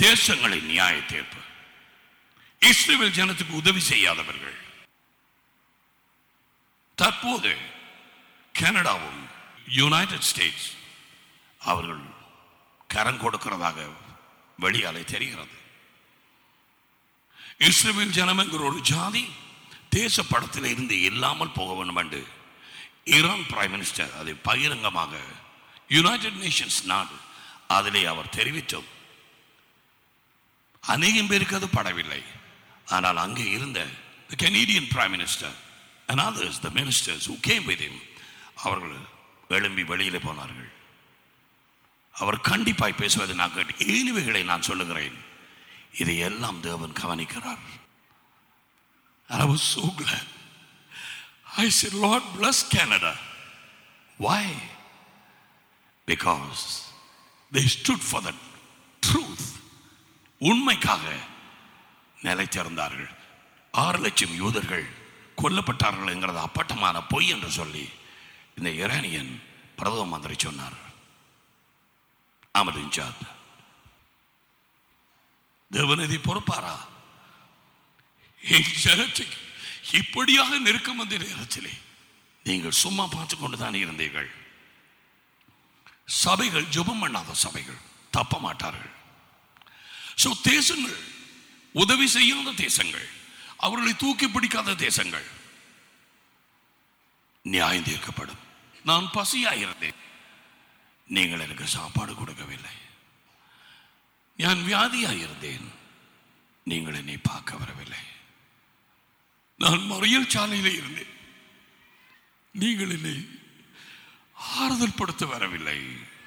தேசங்களின் நியாய தீர்ப்பு இஸ்ரேல் ஜனத்துக்கு உதவி செய்யாதவர்கள் தற்போது கனடாவும் யுனைடெட் ஸ்டேட்ஸ் அவர்கள் கரம் கொடுக்கிறதாக வெளியாலே தெரிகிறது இஸ்ரேல் ஜனம் என்கிற ஒரு ஜாதி தேச படத்தில் இருந்து இல்லாமல் போக வேண்டும் என்று ஈரான் பிரைம் மினிஸ்டர் அதை பகிரங்கமாக யுனைடெட் நேஷன்ஸ் நாடு அதிலே அவர் தெரிவித்தோம் அநேகம் பேருக்கு அது படவில்லை ஆனால் அங்கே இருந்த the Canadian Prime Minister and others, the ministers who came with him, அவர்கள் எழும்பி வெளியிலே போனார்கள் அவர் கண்டிப்பாய் பேசுவதை நான் கேட்டு ஏழுவைகளை நான் சொல்லுகிறேன் இதை எல்லாம் தேவன் கவனிக்கிறார் And I was so glad. I said, Lord, bless Canada. Why? Because they stood for the truth. உண்மைக்காக நிலைத்திருந்தார்கள் ஆறு லட்சம் யூதர்கள் கொல்லப்பட்டார்கள் என்கிறது அப்பட்டமான பொய் என்று சொல்லி இந்த இரானியன் பிரதம மந்திரி சொன்னார் அமதிஞ்சாத் தேவனதி பொறுப்பாரா என் ஜனத்துக்கு இப்படியாக நெருக்கம் வந்த நேரத்திலே நீங்கள் சும்மா பார்த்து கொண்டுதான் இருந்தீர்கள் சபைகள் ஜெபம் பண்ணாத சபைகள் தப்ப மாட்டார்கள் சோ தேசங்கள் உதவி செய்யாத தேசங்கள் அவர்களை தூக்கி பிடிக்காத தேசங்கள் நியாயம் தீர்க்கப்படும் நான் பசியாயிருந்தேன் நீங்கள் எனக்கு சாப்பாடு கொடுக்கவில்லை நான் வியாதியாயிருந்தேன் நீங்கள் என்னை பார்க்க வரவில்லை நான் மறியல் சாலையிலே இருந்தேன் நீங்கள் என்னை ஆறுதல் படுத்த வரவில்லை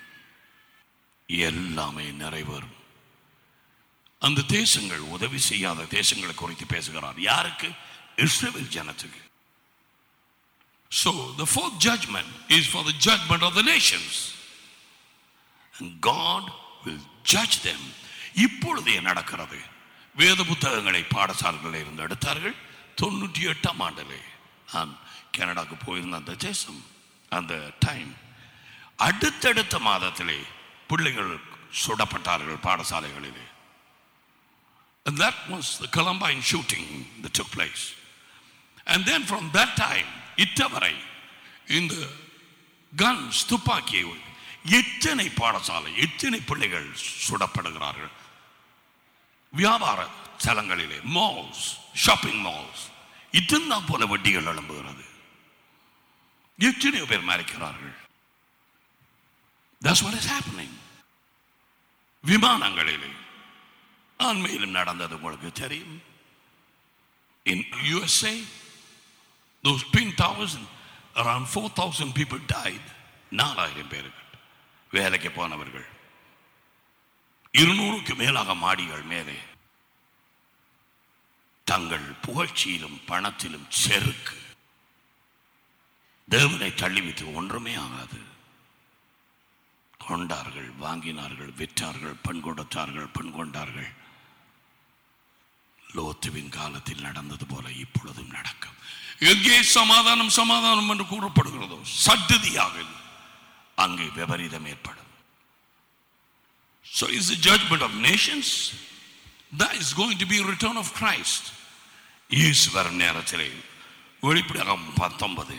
எல்லாமே நிறைவேறும் அந்த தேசங்கள் உதவி செய்யாத தேசங்களை குறித்து பேசுகிறார் யாருக்கு இஸ்ரேல் ஜனத்துக்கு So the fourth judgment is for the judgment of the nations. And God will judge them. இப்பொழுதே நடக்கிறது வேத புத்தகங்களை பாடசாலைகளில் இருந்து எடுத்தார்கள் தொண்ணூற்றி எட்டாம் ஆண்டிலே நான் கனடாக்கு போயிருந்த அந்த தேசம் அந்த டைம் அடுத்தடுத்த மாதத்திலே பிள்ளைகள் சுடப்பட்டார்கள் பாடசாலைகளிலே And that was the Columbine shooting that took place. And then from that time, இட்டவரை இந்த கன்ஸ் துப்பாக்கி எத்தனை பாடசாலை எத்தனை பிள்ளைகள் சுடப்படுகிறார்கள் வியாபார ஸ்தலங்களிலே மால்ஸ் ஷாப்பிங் மால்ஸ் இதுதான் போல வட்டிகள் எழும்புகிறது எத்தனையோ பேர் மறைக்கிறார்கள் That's what is happening. விமானங்களிலே ஆண்மையிலும் நடந்தது உங்களுக்கு தெரியும் in USA those twin towers around 4000 people died நாலாயிரம் பேர்கள் வேலைக்கு போனவர்கள் இருநூறுக்கு மேலாக மாடிகள் மேலே தங்கள் புகழ்ச்சியிலும் பணத்திலும் செருக்கு தேவனை தள்ளிவிட்டு ஒன்றுமே ஆகாது கொண்டார்கள் வாங்கினார்கள் விற்றார்கள் பெண் கொடுத்தார்கள் பெண் கொண்டார்கள் லோத்துவின் காலத்தில் நடந்தது போல இப்பொழுதும் நடக்கும் எங்கே சமாதானம் சமாதானம் என்று கூறப்படுகிறதோ சட்டதியாக அங்கே விபரீதம் ஏற்படும் So is the judgment of nations that is going to be a return of Christ. இயேசு வரும் நேரத்திலே வெளிப்படையாக பத்தொன்பது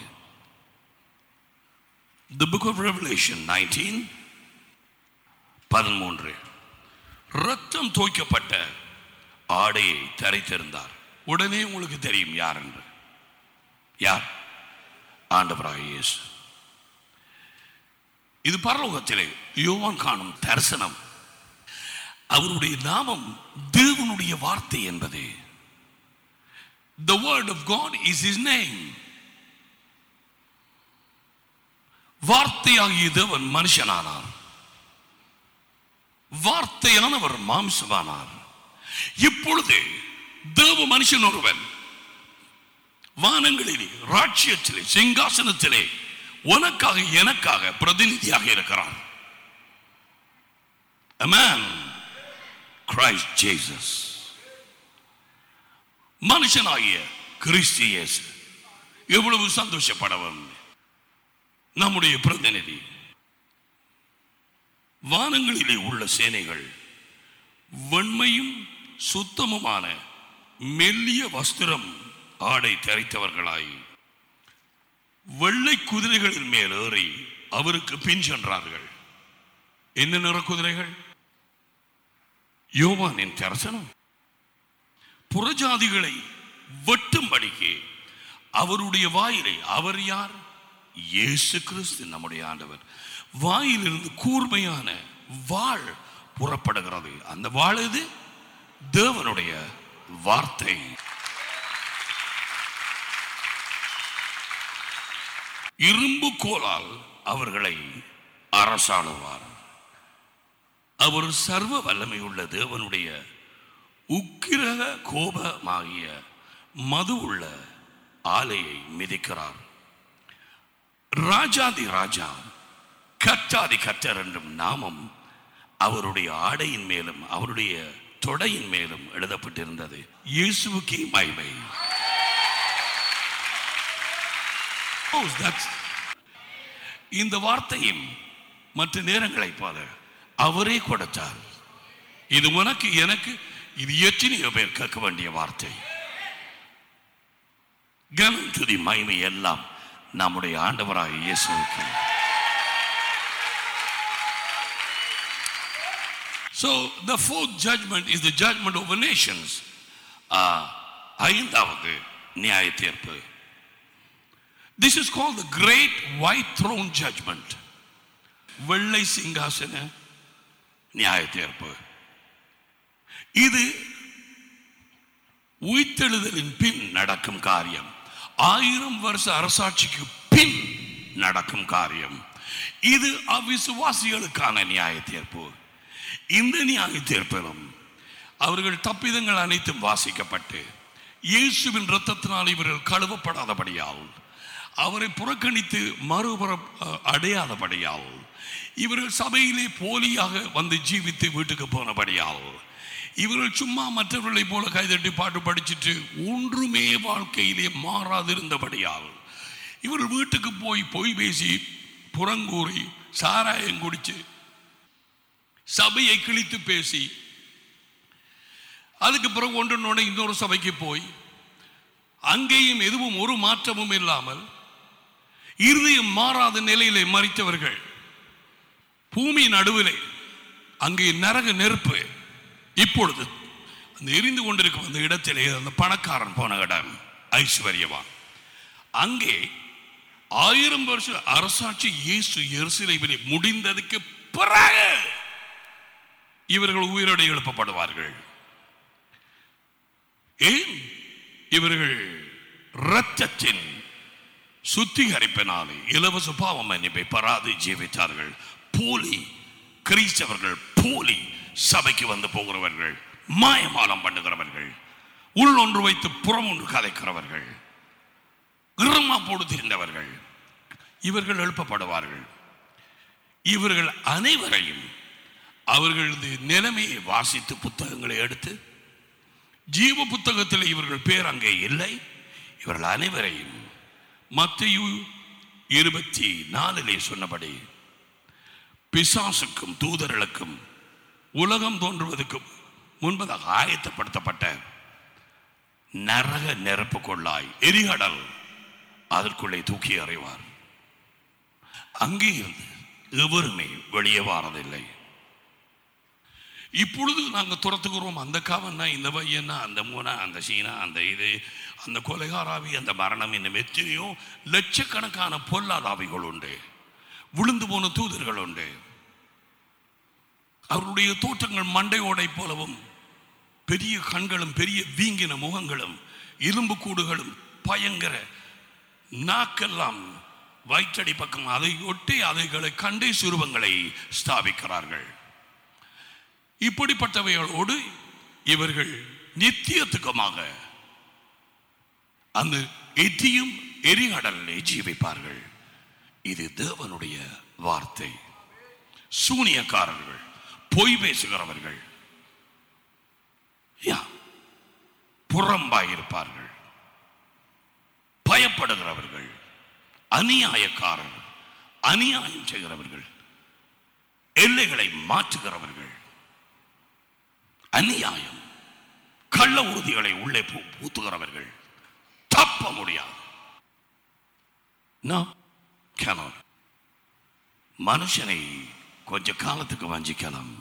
The book of Revelation 19 பதிமூன்று ரத்தம் தோய்க்கப்பட்ட ஆடையை தரைத்திருந்தார் உடனே உங்களுக்கு தெரியும் யார் என்று யார் ஆண்டவராக இயேசு இது பரலோகத்திலே யோவான் காணும் தரிசனம் அவருடைய நாமம் தேவனுடைய வார்த்தை என்பது The word of God is his name. வார்த்தையாகிய தேவன் மனுஷனானார் வார்த்தையானவர் மாம்சமானார் இப்பொழுது தேவ மனுஷன் ஒருவன் வானங்களிலே ராட்சியத்திலே சிங்காசனத்திலே உனக்காக எனக்காக பிரதிநிதியாக இருக்கிறார் A man, Christ Jesus. மனுஷனாகிய கிறிஸ்து இயேசு எவ்வளவு சந்தோஷப்படவன் நம்முடைய பிரதிநிதி வானங்களிலே உள்ள சேனைகள் வெண்மை சுத்தமுமான மெல்லிய வஸ்திரம் ஆடை தரித்தவர்களாய் வெள்ளை குதிரைகளின் மேல் ஏறி அவருக்கு பின் சென்றார்கள் என்ன நிற குதிரைகள் யோவானின் தரிசனம் புறஜாதிகளை வெட்டும்படிக்கு அவருடைய வாயிலை அவர் யார் இயேசு கிறிஸ்து நம்முடைய ஆண்டவர் வாயிலிருந்து கூர்மையான வாள் புறப்படுகிறது அந்த வாள் எது தேவனுடைய வார்த்தை இரும்பு கோலால் அவர்களை அரசாளுவார் அவர் சர்வ வல்லமையுள்ள தேவனுடைய உக்கிரக கோபமாகிய மது உள்ள ஆலையை மிதிக்கிறார் ராஜாதி ராஜா கற்றாதி கற்றர் என்றும் நாமம் அவருடைய ஆடையின் மேலும் அவருடைய தொடையின் மேலும் எழுதப்பட்டிருந்தது இயேசுவுக்கே மகிமை Oh, that's- இந்த வார்த்தையும் மற்ற நேரங்களைப் போல அவரே கொடுத்தார் இது உனக்கு எனக்கு இது எத்தனையோ பேர் கேட்க வேண்டிய வார்த்தை கனம் துதி மகிமை எல்லாம் நம்முடைய ஆண்டவராக இயேசுவுக்கு So the fourth judgment is the judgment over nations. Ah, ஐந்தாவது நியாய தீர்ப்பு This is called the great white throne judgment. வெள்ளை சிங்காசன நியாய தீர்ப்பு இது உயிர்த்தெழுதலின் பின் நடக்கும் காரியம் ஆயிரம் வருஷ அரசாட்சிக்கு பின் நடக்கும் காரியம் இது அவிசுவாசிகளுக்கான நியாய தீர்ப்பு இந்த நியாய தீர்ப்பிலும் அவர்கள் தப்பிதங்கள் அனைத்தும் வாசிக்கப்பட்டு இயேசுவின் இரத்தத்தினால் இவர்கள் கழுவப்படாதபடியால் அவரை புறக்கணித்து மறுபுறம் அஹ், அடையாதபடியால் இவர்கள் சபையிலே போலியாக வந்து ஜீவித்து வீட்டுக்கு போனபடியால் இவர்கள் சும்மா மற்றவர்களைப் போல கைதட்டி பாட்டு படிச்சிட்டு ஒன்றுமே வாழ்க்கையிலே மாறாதிருந்தபடியால் இவர்கள் வீட்டுக்கு போய் பொய் பேசி புறங்கூறி சாராயம் குடிச்சு சபையை கிழித்து பேசி அதுக்கு பிறகு ஒன்றொன்னோட இன்னொரு சபைக்கு போய் அங்கேயும் எதுவும் ஒரு மாற்றமும் இல்லாமல் இருதயம் மாறாத நிலையிலே மறித்தவர்கள் பூமி நடுவிலே அங்கே நரக நெருப்பு இப்பொழுது அந்த எரிந்து கொண்டிருக்கும் அந்த இடத்திலே அந்த பணக்காரன் போன இடம் ஐஸ்வர்யவான் அங்கே ஆயிரம் வருஷ அரசாட்சி இயேசு எருசலேமிலே முடிந்ததுக்கு பிறகு இவர்கள் உயிரோடு எழுப்பப்படுவார்கள் ஏன் இவர்கள் இரத்தத்தின் சுத்திகரிப்பினாலே இலவச பாவ மன்னிப்பை பெறாது ஜீவித்தார்கள் போலி கிறிஸ்தவர்கள் போலி சபைக்கு வந்து போகிறவர்கள் மாயமாலம் பண்ணுகிறவர்கள் உள் ஒன்று வைத்து புறம் ஒன்று கதைக்கிறவர்கள் கிரமா போடு தெரிந்தவர்கள் இவர்கள் எழுப்பப்படுவார்கள் இவர்கள் அனைவரையும் அவர்களது நிலைமையை வாசித்து புத்தகங்களை எடுத்து ஜீவ புத்தகத்தில் இவர்கள் பேர் அங்கே இல்லை இவர்கள் அனைவரையும் மத்தியு இருபத்தி நாலிலே சொன்னபடி பிசாசுக்கும் தூதர்களுக்கும் உலகம் தோன்றுவதற்கும் முன்பதாக ஆயத்தப்படுத்தப்பட்ட நரக நெருப்பு கொள்ளாய் எரிகடல் அதற்குள்ளே தூக்கி அறிவார் அங்கே இருந்து எவருமே வெளியே வாரதில்லை இப்பொழுது நாங்கள் துரத்துக்கிறோம் அந்த காவன்னா இந்த பையனா அந்த மூனா அந்த சீனா அந்த இது அந்த கொலைகாராவி அந்த மரணம் இன்னும் எத்தனையோ லட்சக்கணக்கான பொல்லாதாவிகள் உண்டு விழுந்து போன தூதர்கள் உண்டு அவருடைய தோற்றங்கள் மண்டையோடை போலவும் பெரிய கண்களும் பெரிய வீங்கின முகங்களும் எலும்பு கூடுகளும் பயங்கர நாக்கெல்லாம் வயிற்றடி பக்கம் அதை ஒட்டி அதைகளை கண்டை சுரூபங்களை ஸ்தாபிக்கிறார்கள் இப்படிப்பட்டவைகளோடு இவர்கள் நித்தியத்துக்கமாக அந்த எட்டியும் எரிகடலிலே ஜீவிப்பார்கள் இது தேவனுடைய வார்த்தை சூனியக்காரர்கள் பொய் பேசுகிறவர்கள் யா, புறம்பாயிருப்பார்கள் பயப்படுகிறவர்கள் அநியாயக்காரர்கள் அநியாயம் செய்கிறவர்கள் எல்லைகளை மாற்றுகிறவர்கள் அநியாயம் கள்ள உறுதிகளை உள்ளே பூ- பூத்துகிறவர்கள் தப்ப முடியாது No, cannot. மனுஷனை கொஞ்ச காலத்துக்கு வஞ்சிக்கலாம்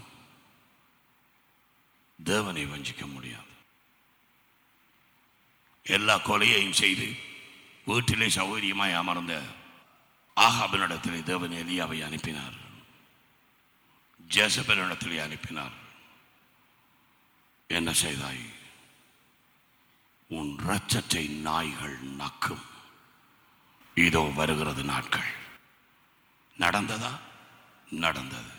தேவனை வஞ்சிக்க முடியாது எல்லா கொலையையும் செய்து வீட்டிலே சௌகரியமாய் அமர்ந்த ஆகாபினிடத்திலே தேவன் எலியாவை அனுப்பினார் ஜெசபனிடத்திலே அனுப்பினார் என்ன செய்தாய் உன் இரத்தத்தை நாய்கள் நக்கும் இதோ வருகிறது நாட்கள் நடந்ததா நடந்தது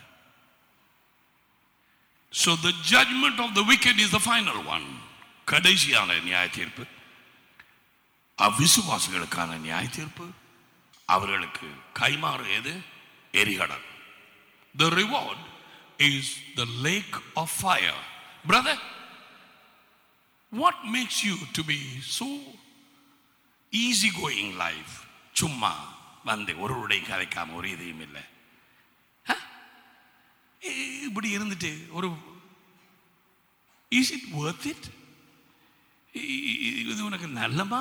So the judgment of the wicked is the final one. கடைசியான நியாய தீர்ப்பு அவ்விசுவாசிகளுக்கான நியாய தீர்ப்பு அவர்களுக்கு கைமாறு எது எரிகடல் The reward is the lake of fire. Brother, what makes you to be so easy going life? சும்மா வந்து ஒருவருடைய கதைக்காம ஒரு இதையும் இல்லை ஆ? இ- இப்படி இருந்துட்டு ஒரு இஸ் இட் worth it இது உனக்கு நல்லமா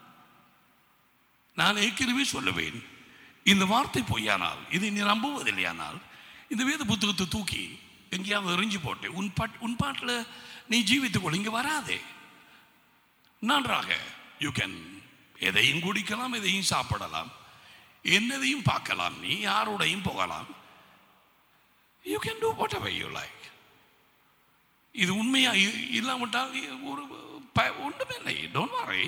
நான் ஏற்கனவே சொல்லுவேன் இந்த வார்த்தை பொய்யானால் இதை நீ நம்புவதில்லையானால் இந்த வேத புத்தகத்தை தூக்கி எங்கேயாவது எறிஞ்சு போட்டு உன் பாட் உன் பாட்டில் நீ ஜீவித்துக்கொள் இங்கே வராதே நன்றாக யூ கேன் எதையும் குடிக்கலாம் எதையும் சாப்பிடலாம் என்னதையும் பார்க்கலாம் நீ யாரோடையும் போகலாம் you can do whatever you like இது உண்மையா இ- இல்லாவிட்டால் ஒரு ப- ஒன்றுமில்லை டோன்ட் வரை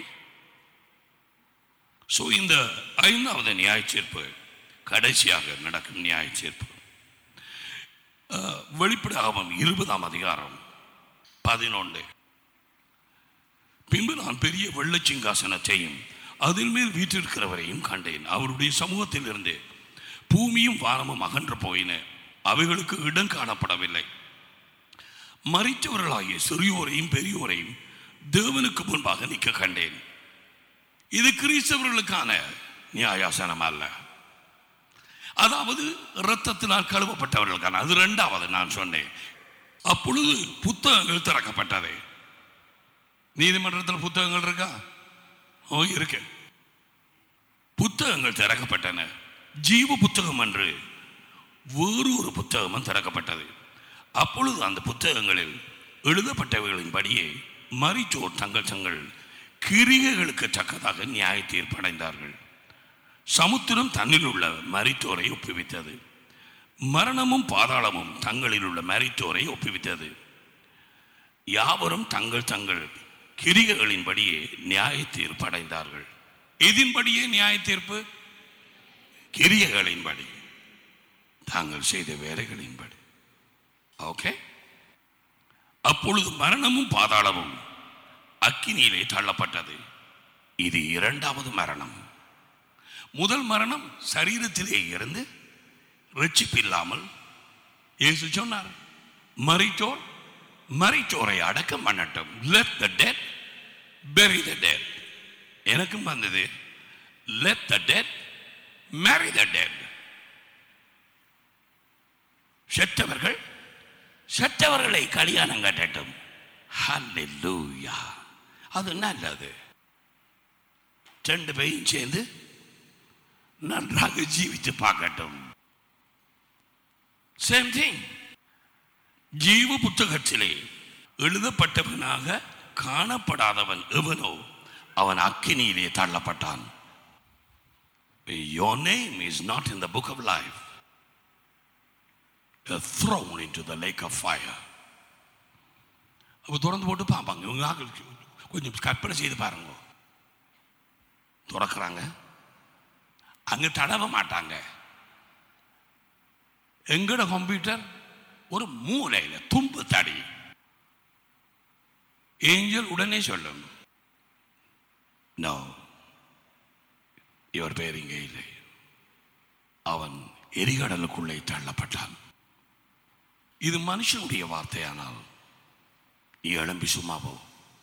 ஸோ இந்த ஐந்தாவது நியாய தீர்ப்பு கடைசியாக நடக்கும் நியாய தீர்ப்பு அஹ், வெளிப்படையாகவும் இருபதாம் அதிகாரம் பதினொன்று பின்பு நான் பெரிய வெள்ளச்சிங்காசனத்தையும் அதில் மேல் வீற்றிருக்கிறவரையும் கண்டேன் அவருடைய சமூகத்தில் இருந்து பூமியும் வானமும் அகன்று போயின அவைகளுக்கு இடம் காணப்படவில்லை மறித்தவர்களாகிய சிறியோரையும் பெரியோரையும் தேவனுக்கு முன்பாக நிற்க கண்டேன் இது கிறிஸ்தவர்களுக்கான நியாயாசனம் அல்ல அதாவது இரத்தத்தினால் கழுவப்பட்டவர்களுக்கான அது இரண்டாவது நான் சொன்னேன் அப்பொழுது புத்தகங்கள் திறக்கப்பட்டது நீதிமன்றத்தில் புத்தகங்கள் இருக்கா ஓ இருக்கு புத்தகங்கள் திறக்கப்பட்டன ஜீவ புத்தகம் என்று வேறு ஒரு புத்தகமும் திறக்கப்பட்டது அப்பொழுது அந்த புத்தகங்களில் எழுதப்பட்டவைகளின்படியே மரிச்சோர் தங்கள் தங்கள் கிரிகைகளுக்கு தக்கதாக நியாய தீர்ப்படைந்தார்கள் சமுத்திரம் தன்னில் உள்ள மரித்தோரை ஒப்புவித்தது மரணமும் பாதாளமும் தங்களில் உள்ள மரித்தோரை ஒப்புவித்தது யாவரும் தங்கள் தங்கள் கிரிகைகளின்படியே நியாய தீர்ப்பு அடைந்தார்கள் எதின்படியே நியாய தீர்ப்பு கிரியைகளின்படி தாங்கள் செய்த வேலைகளின்படி ஓகே அப்பொழுது மரணமும் பாதாளமும் அக்கினியிலே தள்ளப்பட்டது இது இரண்டாவது மரணம் முதல் மரணம் சரீரத்திலே இருந்து ரட்சிப்பில்லாமல் இயேசு சொன்னார் மரித்தோர் மரித்தோரை அடக்கம் பண்ணட்டும் let the dead bury the dead எனக்கும் வந்தது let the dead marry the dead செத்தவர்கள் செத்தவர்களை கல்யாணம் கட்டட்டும் ஹல்லேலூயா அது நல்லது ரெண்டு பேரும் சேர்ந்து நன்றாக ஜீவித்து பார்க்கட்டும் சேம் திங் ஜீவ புத்தகத்திலே எழுதப்பட்டவனாக காணப்படாதவன் எவனோ அவன் அக்கினியிலே தள்ளப்பட்டான் Your name is not in the book of life. You're thrown into the lake of fire. அப்போ திறந்து போட்டு பார்ப்பாங்க இவங்க ஆட்கள் கொஞ்சம் கற்பனை செய்து பாருங்க திறக்கிறாங்க அங்க தடவ மாட்டாங்க எங்கட கம்ப்யூட்டர் ஒரு மூலையில தும்பு தடி ஏஞ்சல் உடனே சொல்லும் நோ இவர் பேர் இங்கே இல்லை அவன் எரிகடலுக்குள்ளே தள்ளப்பட்டான் இது மனுஷனுடைய வார்த்தையானால் நீ எழும்பி சும்மா போ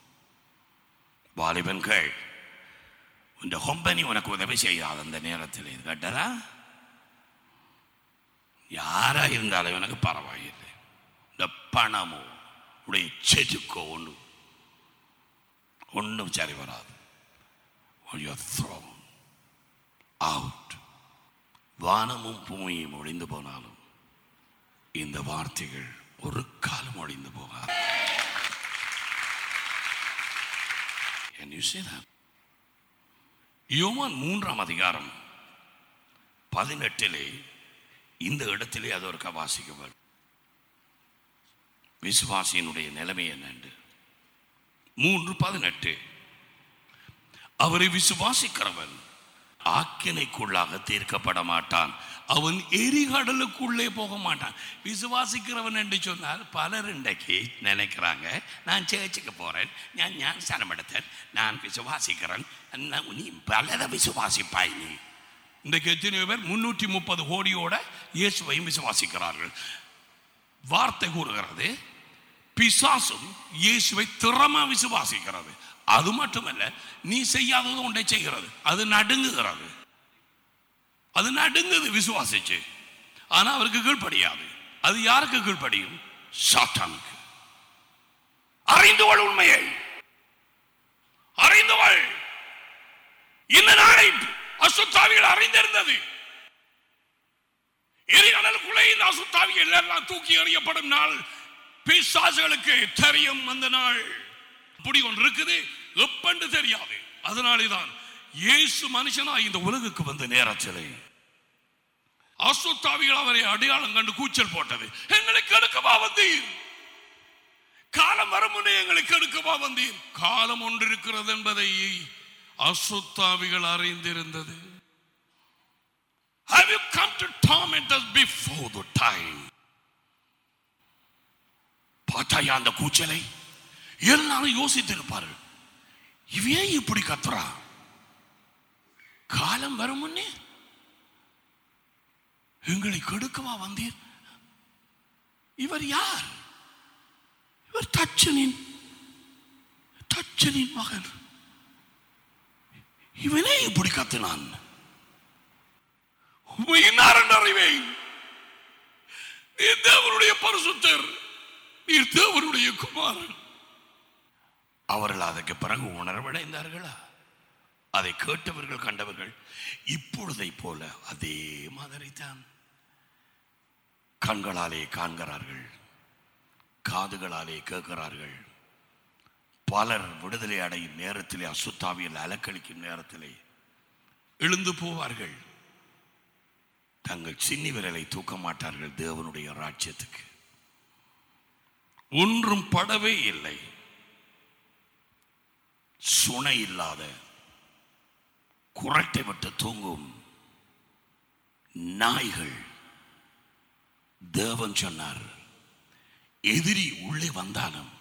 வாலிபன்கள் இந்த கொம்பனி உனக்கு உதவி செய்யாது அந்த நேரத்தில் இது கேட்டதா யாரா இருந்தாலும் எனக்கு பரவாயில்லை இந்த பணமோ உடைய செதுக்கோ ஒன்று ஒன்றும் சரி வராது When you are thrown out வானமும் பூமியும் ஒழிந்து போனாலும் இந்த வார்த்தைகள் ஒரு காலம் ஒழிந்து போகாது Can you see that? யோவான் மூன்றாம் அதிகாரம் பதினெட்டிலே இந்த இடத்திலே அது ஒரு வாசிக்கப்படும் விசுவாசியினுடைய நிலைமை என்னென்று மூன்று பதினெட்டு அவரை விசுவாசிக்கிறவன் ஆக்கினைக்குள்ளாக தீர்க்கப்பட மாட்டான் அவன் எரிகடலுக்குள்ளே போக மாட்டான் விசுவாசிக்கிறவன் என்று சொன்னால் பலர் இன்றைக்கு நினைக்கிறாங்க நான் சேர்ச்சுக்கு போறேன் நான் ஞானஸ்தானம் எடுத்தேன் நான் விசுவாசிக்கிறேன் நான் நீ பலரை விசுவாசிப்பாய் நீ இன்றைக்கு எத்தனையோ பேர் முன்னூற்றி முப்பது கோடியோட இயேசுவையும் விசுவாசிக்கிறார்கள் வார்த்தை கூறுகிறது பிசாசும் இயேசுவை திறமா விசுவாசிக்கிறது அது மட்டுமல்ல நீ செய்யாதது ஒன்றை செய்கிறது அது நடுங்குகிறது அது நடுங்குது விசுவாசிச்சு ஆனா அவருக்கு கீழ்ப்படியாது அது யாருக்கு கீழ்ப்படியும் சாத்தானுக்கு அறிந்துவள் உண்மையை அறிந்துவள் இந்த நாளை அசுத்தாவிகள் அறிந்திருந்தது எரிகடலுக்குள்ளே இந்த அசுத்தாவிகள் எல்லாம் தூக்கி எறியப்படும் நாள் பிசாசுகளுக்கு தெரியும் அந்த நாள் அப்படி ஒன்று இருக்குது எப்பண்டு தெரியாது அதனாலேதான் இயேசு மனுஷனா இந்த உலகுக்கு வந்த நேரத்திலே அசுத்தாவிகள் அவரை அடையாளம் கண்டு கூச்சல் போட்டது எங்களுக்கு எடுக்கவா வந்தீர் காலம் வரும் முன்னே எங்களுக்கு எடுக்கவா வந்தீர் காலம் ஒன்று இருக்கிறது என்பதை அசுத்தாவிகள் அறிந்திருந்தது Have you come to torment us before the time? பார்த்தாயா அந்த கூச்சலை எல்லாரும் யோசித்திருப்பார்கள் இவன் இப்படி கத்துறா காலம் வரும் முன்னே எங்களை கெடுக்கவா வந்தீர் இவர் யார் இவர் தச்சனின் தச்சனின் மகன் இவனே இப்படி கத்தினான் உண்மையினார் என்று அறிவேன் நீர் தேவனுடைய பரிசுத்தர் நீர் தேவனுடைய குமாரன் அவர்கள் அதற்கு பிறகு உணர்வடைந்தார்களா அதை கேட்டவர்கள் கண்டவர்கள் இப்பொழுதை போல அதே மாதிரி தான் கண்களாலே காண்கிறார்கள் காதுகளாலே கேட்கிறார்கள் பலர் விடுதலை அடையும் நேரத்திலே அசுத்தாவியில் அலக்களிக்கும் நேரத்திலே எழுந்து போவார்கள் தங்கள் சின்னி விரலை தூக்க மாட்டார்கள் தேவனுடைய ராஜ்யத்துக்கு ஒன்றும் படவே இல்லை சுனை இல்லாத குரட்டை விட்டு தூங்கும் நாய்கள் தேவன் சொன்னார் எதிரி உள்ளே வந்தாலும்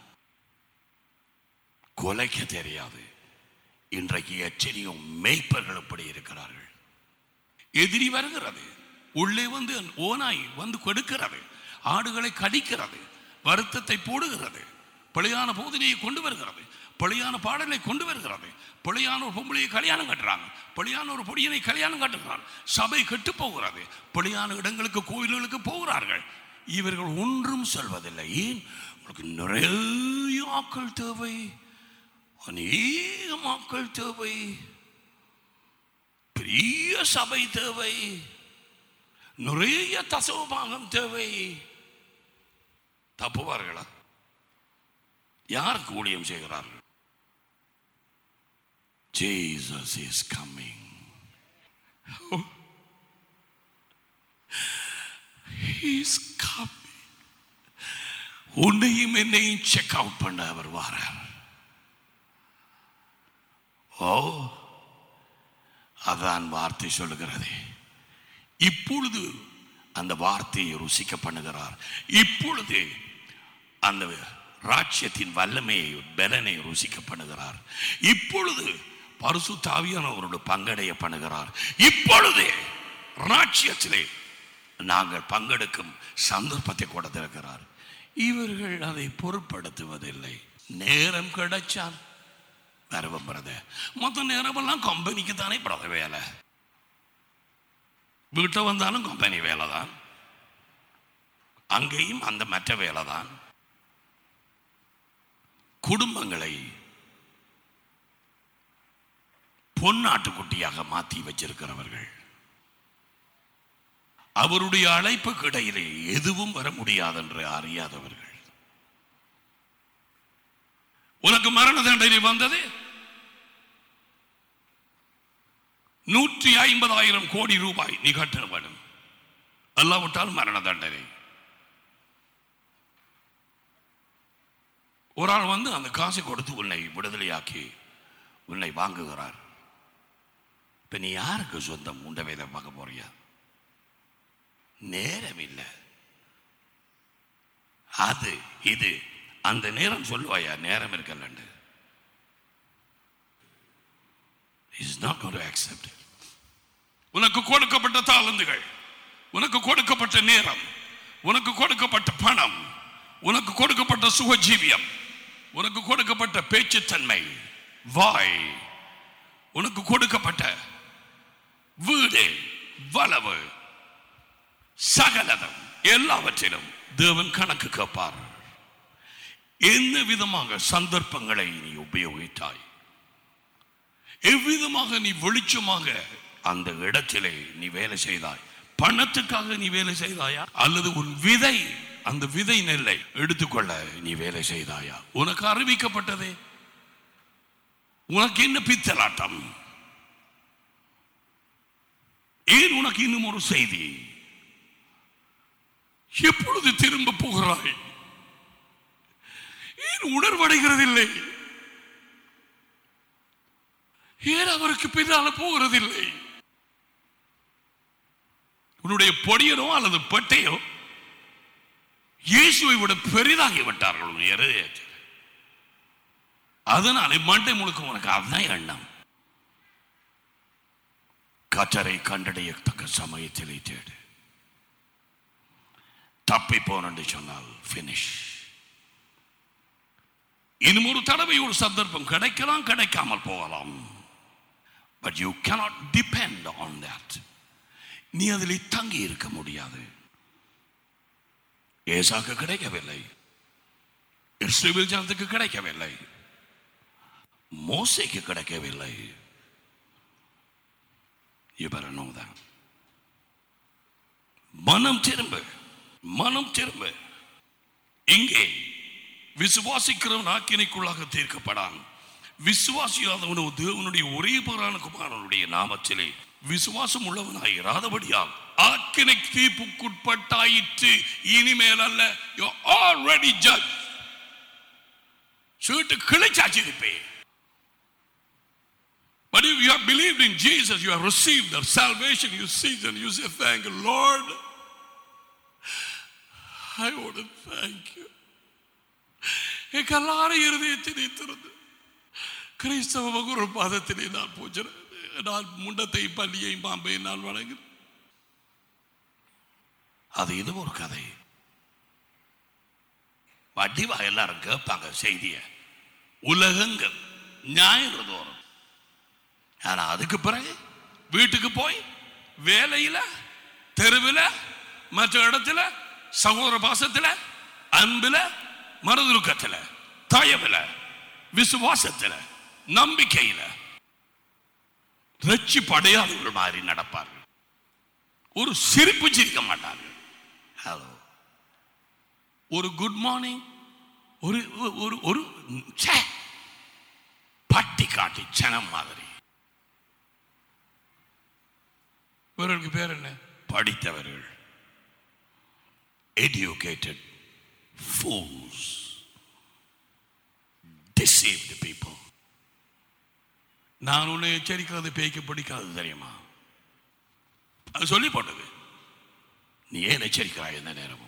கொலைக்க தெரியாது இன்றைக்கு எச்சரியும் மேய்ப்பர்கள் அப்படி இருக்கிறார்கள் எதிரி வருகிறது உள்ளே வந்து ஓனாய் வந்து கொடுக்கிறது ஆடுகளை கடிக்கிறது வருத்தத்தை போடுகிறது பழையான போதனையை கொண்டு வருகிறது பழையான பாடலை கொண்டு வருகிறது பழையான ஒரு பொம்பளையை கல்யாணம் கட்டுறாங்க பழையான ஒரு பொடியனை கல்யாணம் கட்டுகிறார் சபை கெட்டு போகிறது பழையான இடங்களுக்கு கோயில்களுக்கு போகிறார்கள் இவர்கள் ஒன்றும் சொல்வதில்லை ஏன் உங்களுக்கு நிறைய ஆக்கள் தேவை அநேக மக்கள் தேவை பெரிய சபை தேவை நிறைய தசவபாகம் தேவை தப்புவார்களா யாருக்கு ஊழியம் செய்கிறார்கள் Jesus is coming. He's coming. உன்னையும் என்னையும் செக் அவுட் பண்ண அவர் வாரார் ஓ அதான் வார்த்தை சொல்லுகிறது இப்பொழுது அந்த வார்த்தையை ருசிக்க பண்ணுகிறார் இப்பொழுது அந்த ராட்சியத்தின் வல்லமையை பலனை ருசிக்க பண்ணுகிறார் இப்பொழுது பரிசு தாவியானவரோடு பங்கடைய பண்ணுகிறார் இப்பொழுதே ராட்சியத்திலே நாங்கள் பங்கெடுக்கும் சந்தர்ப்பத்தை கொடுத்திருக்கிறார் இவர்கள் அதை பொருட்படுத்துவதில்லை நேரம் கிடைச்சால் வரவும் பிரதர் மொத்த நேரமெல்லாம் கம்பெனிக்கு தானே பிரத வேலை வீட்டை வந்தாலும் கம்பெனி வேலை தான் அங்கேயும் அந்த மற்ற வேலை தான் குடும்பங்களை பொன்னாட்டுக்குட்டியாக மாற்றி வச்சிருக்கிறவர்கள் அவருடைய அழைப்புக்கு இடையிலே எதுவும் வர முடியாதென்று அறியாதவர்கள் உனக்கு மரண தண்டனை வந்தது நூற்றி ஐம்பதாயிரம் கோடி ரூபாய் நீ கட்ட வேண்டும் அல்லாவிட்டால் மரண தண்டனை ஒரு ஆள் வந்து அந்த காசை கொடுத்து உன்னை விடுதலையாக்கி உன்னை வாங்குகிறார் இப்ப நீ யாருக்கு சொந்தம் உண்ட வேதம் பார்க்க போறியா நேரம் இல்லை அது இது அந்த நேரம் சொல்லுவாயா நேரம் இருக்கலண்டு is not going to accept it. உனக்கு கொடுக்கப்பட்ட தாளந்துகள் உனக்கு கொடுக்கப்பட்ட நேரம் உனக்கு கொடுக்கப்பட்ட பணம் உனக்கு கொடுக்கப்பட்ட சுகஜீவியம் உனக்கு கொடுக்கப்பட்ட பேச்சுத்தன்மை வாய் உனக்கு கொடுக்கப்பட்ட வீடு வளவு சகலதம் எல்லாவற்றிலும் தேவன் கணக்கு கேட்பார் என்ன விதமாக சந்தர்ப்பங்களை நீ உபயோகித்தாய் எவ்விதமாக நீ வெளிச்சமாக அந்த இடத்திலே நீ வேலை செய்தாய் பணத்துக்காக நீ வேலை செய்தாயா அல்லது உன் விதை அந்த விதை நெல்லை எடுத்துக்கொள்ள நீ வேலை செய்தாயா உனக்கு அறிவிக்கப்பட்டதே உனக்கு என்ன பித்தலாட்டம் ஏன் உனக்கு இன்னும் ஒரு செய்தி எப்பொழுது திரும்ப போகிறாய் ஏன் உணர்வடைகிறதில்லை ஏன் அவருக்கு பின்னால போகிறதில்லை உன்னுடைய பொடியனோ அல்லது பெட்டையோ இயேசுவை விட பெரிதாகி விட்டார்கள் உன் இருதயத்தில் அதனாலே மண்டை முழுக்க உனக்கு அதுதான் எண்ணம் கத்தரை கண்டடையத்தக்க சமயத்திலே தேடு தப்பி போனு சொன்னால் பினிஷ் இன்னும் ஒரு தடவை ஒரு சந்தர்ப்பம் கிடைக்கலாம் கிடைக்காமல் போகலாம் but you cannot depend on that நீ அதில் தங்கி இருக்க முடியாது ஏசாக்கு கிடைக்கவில்லை இஸ்ரேல் ஜனத்துக்கு கிடைக்கவில்லை மோசைக்கு கிடைக்கவில்லை You better know that. மனம் திரும்ப மனம் திரும்ப இங்கே விசுவாசிக்கிறவன் ஆக்கினைக்குள்ளாக தீர்க்கப்படான் விசுவாசியாதவனோ தேவனுடைய ஒரே பேரான குமாரனுடைய நாமத்திலே விசுவாசம் உள்ளவனாய் இராதபடியால் ஆக்கினை தீர்ப்புக்குட்பட்டாயிற்று இனிமேல் அல்ல யூ ஆல்ரெடி ஜட்ஜ் சீட்டு கிளைச்சாச்சு இருப்பே But if you have believed in Jesus, you have received the salvation, you see it and you say, Thank you, Lord. I want to thank you. என் கல்லார இருதயத்தினை திறந்து கிறிஸ்தவ மகுரு பாதத்திலே நான் பூஜ்கிறேன் நான் முண்டத்தை பள்ளியையும் பாம்பையும் நான் வணங்குகிறேன் அது இது ஒரு கதை வடிவா எல்லாரும் கேட்பாங்க செய்திய உலகங்கள் ஞாயிறு தோறும் ஆனா அதுக்கு பிறகு வீட்டுக்கு போய் வேலையில தெருவில் மற்ற இடத்துல சகோதர பாசத்துல அன்புல மனதுருக்கத்துல தயவுல விசுவாசத்துல நம்பிக்கையில ரட்சி படையாதவர்கள் மாதிரி நடப்பார்கள் ஒரு சிரிப்பு சிரிக்க மாட்டார்கள் ஹலோ ஒரு குட் மார்னிங் ஒரு ஒரு ஒரு ச்சே, பட்டி காட்டி சனம் மாதிரி இவர்களுக்கு பேர் என்ன படித்தவர்கள் educated fools deceived people நான் உன்னை எச்சரிக்கிறது பேய்க்கு பிடிக்காது தெரியுமா அது சொல்லி போட்டது நீ ஏன் எச்சரிக்கிறாய் எந்த நேரமும்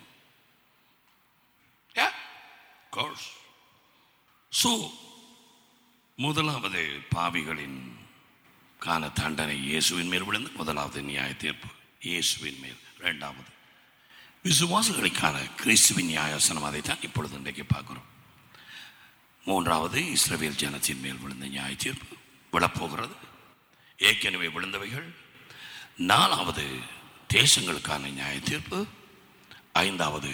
Yeah, of course. So, முதலாவது பாவிகளின் காண தண்டனை இயேசுவின் மேல் விழுந்து முதலாவது நியாய தீர்ப்பு இயேசுவின் மேல் இரண்டாவது விசுவாசிகளுக்கான கிறிஸ்துவின் நியாயாசனம் அதைத்தான் இப்பொழுது இன்றைக்கு பார்க்கிறோம் மூன்றாவது இஸ்ரவேல் ஜனத்தின் மேல் விழுந்த நியாய தீர்ப்பு விழப்போகிறது ஏற்கனவே விழுந்தவைகள் நாலாவது தேசங்களுக்கான நியாய தீர்ப்பு ஐந்தாவது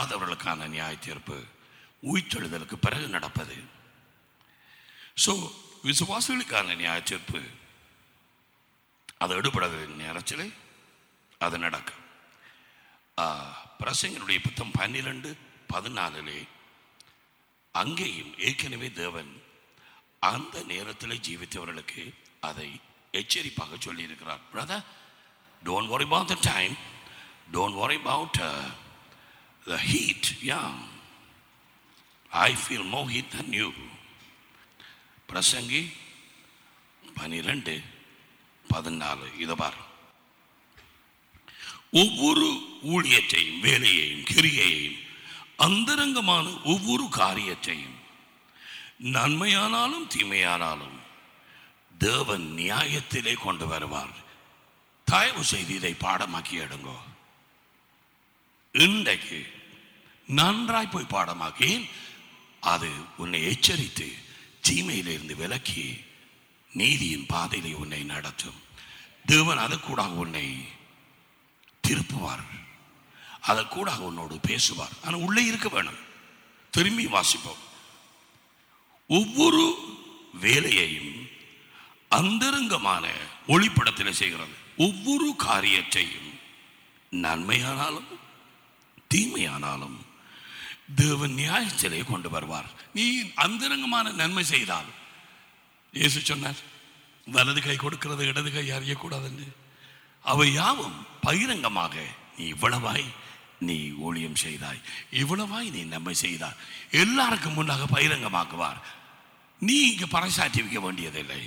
ரட்சிக்கப்படாதவர்களுக்கான நியாய தீர்ப்பு உயிர்த்தெழுதலுக்கு பிறகு நடப்பது ஸோ விசுவாசிகளுக்கான நியாயத்தீர்ப்பு அது எடுபடாத நேரத்தில் அது நடக்கும் ஆ, பிரசங்கனுடைய புத்தம் பன்னிரண்டு பதினாலிலே அங்கேயும் ஏற்கனவே தேவன் அந்த நேரத்தில் ஜீவித்தவர்களுக்கு அதை எச்சரிப்பாக சொல்லியிருக்கிறார் brother don't worry about the time don't worry about uh, the heat yeah I feel more heat than you பிரசங்கி பனிரெண்டு பதினாலு இதை பாரு ஒவ்வொரு ஊழியத்தையும் வேலையையும் கிரியையையும் அந்தரங்கமான ஒவ்வொரு காரியத்தையும் நன்மையானாலும் தீமையானாலும் தேவன் நியாயத்திலே கொண்டு வருவார் தயவு செய்து இதை பாடமாக்கி எடுங்கோ இன்றைக்கு நன்றாய் போய் பாடமாக்கி அது உன்னை எச்சரித்து தீமையிலிருந்து விலக்கி நீதியின் பாதையிலே உன்னை நடத்தும் தேவன் அது கூட உன்னை திருப்புவார் அதை கூட உன்னோடு பேசுவார் ஆனால் உள்ளே இருக்க வேணும் திரும்பி வாசிப்போம் ஒவ்வொரு வேலையையும் அந்தரங்கமான ஒளிப்படத்தில் செய்கிறது ஒவ்வொரு காரியத்தையும் நன்மையானாலும் தீமையானாலும் தேவன் நியாயத்திலே கொண்டு வருவார் நீ அந்தரங்கமான நன்மை செய்தால் இயேசு சொன்னார் வலது கை கொடுக்கிறது இடது கை அறியக்கூடாதுன்னு அவை யாவும் பகிரங்கமாக நீ இவ்வளவாய் நீ ஊழியம் செய்தாய் இவ்வளவாய் நீ நன்மை செய்தாய் எல்லாருக்கும் முன்னாக பகிரங்கமாக்குவார் நீ இங்கு பறைசாற்றி வைக்க வேண்டியதில்லை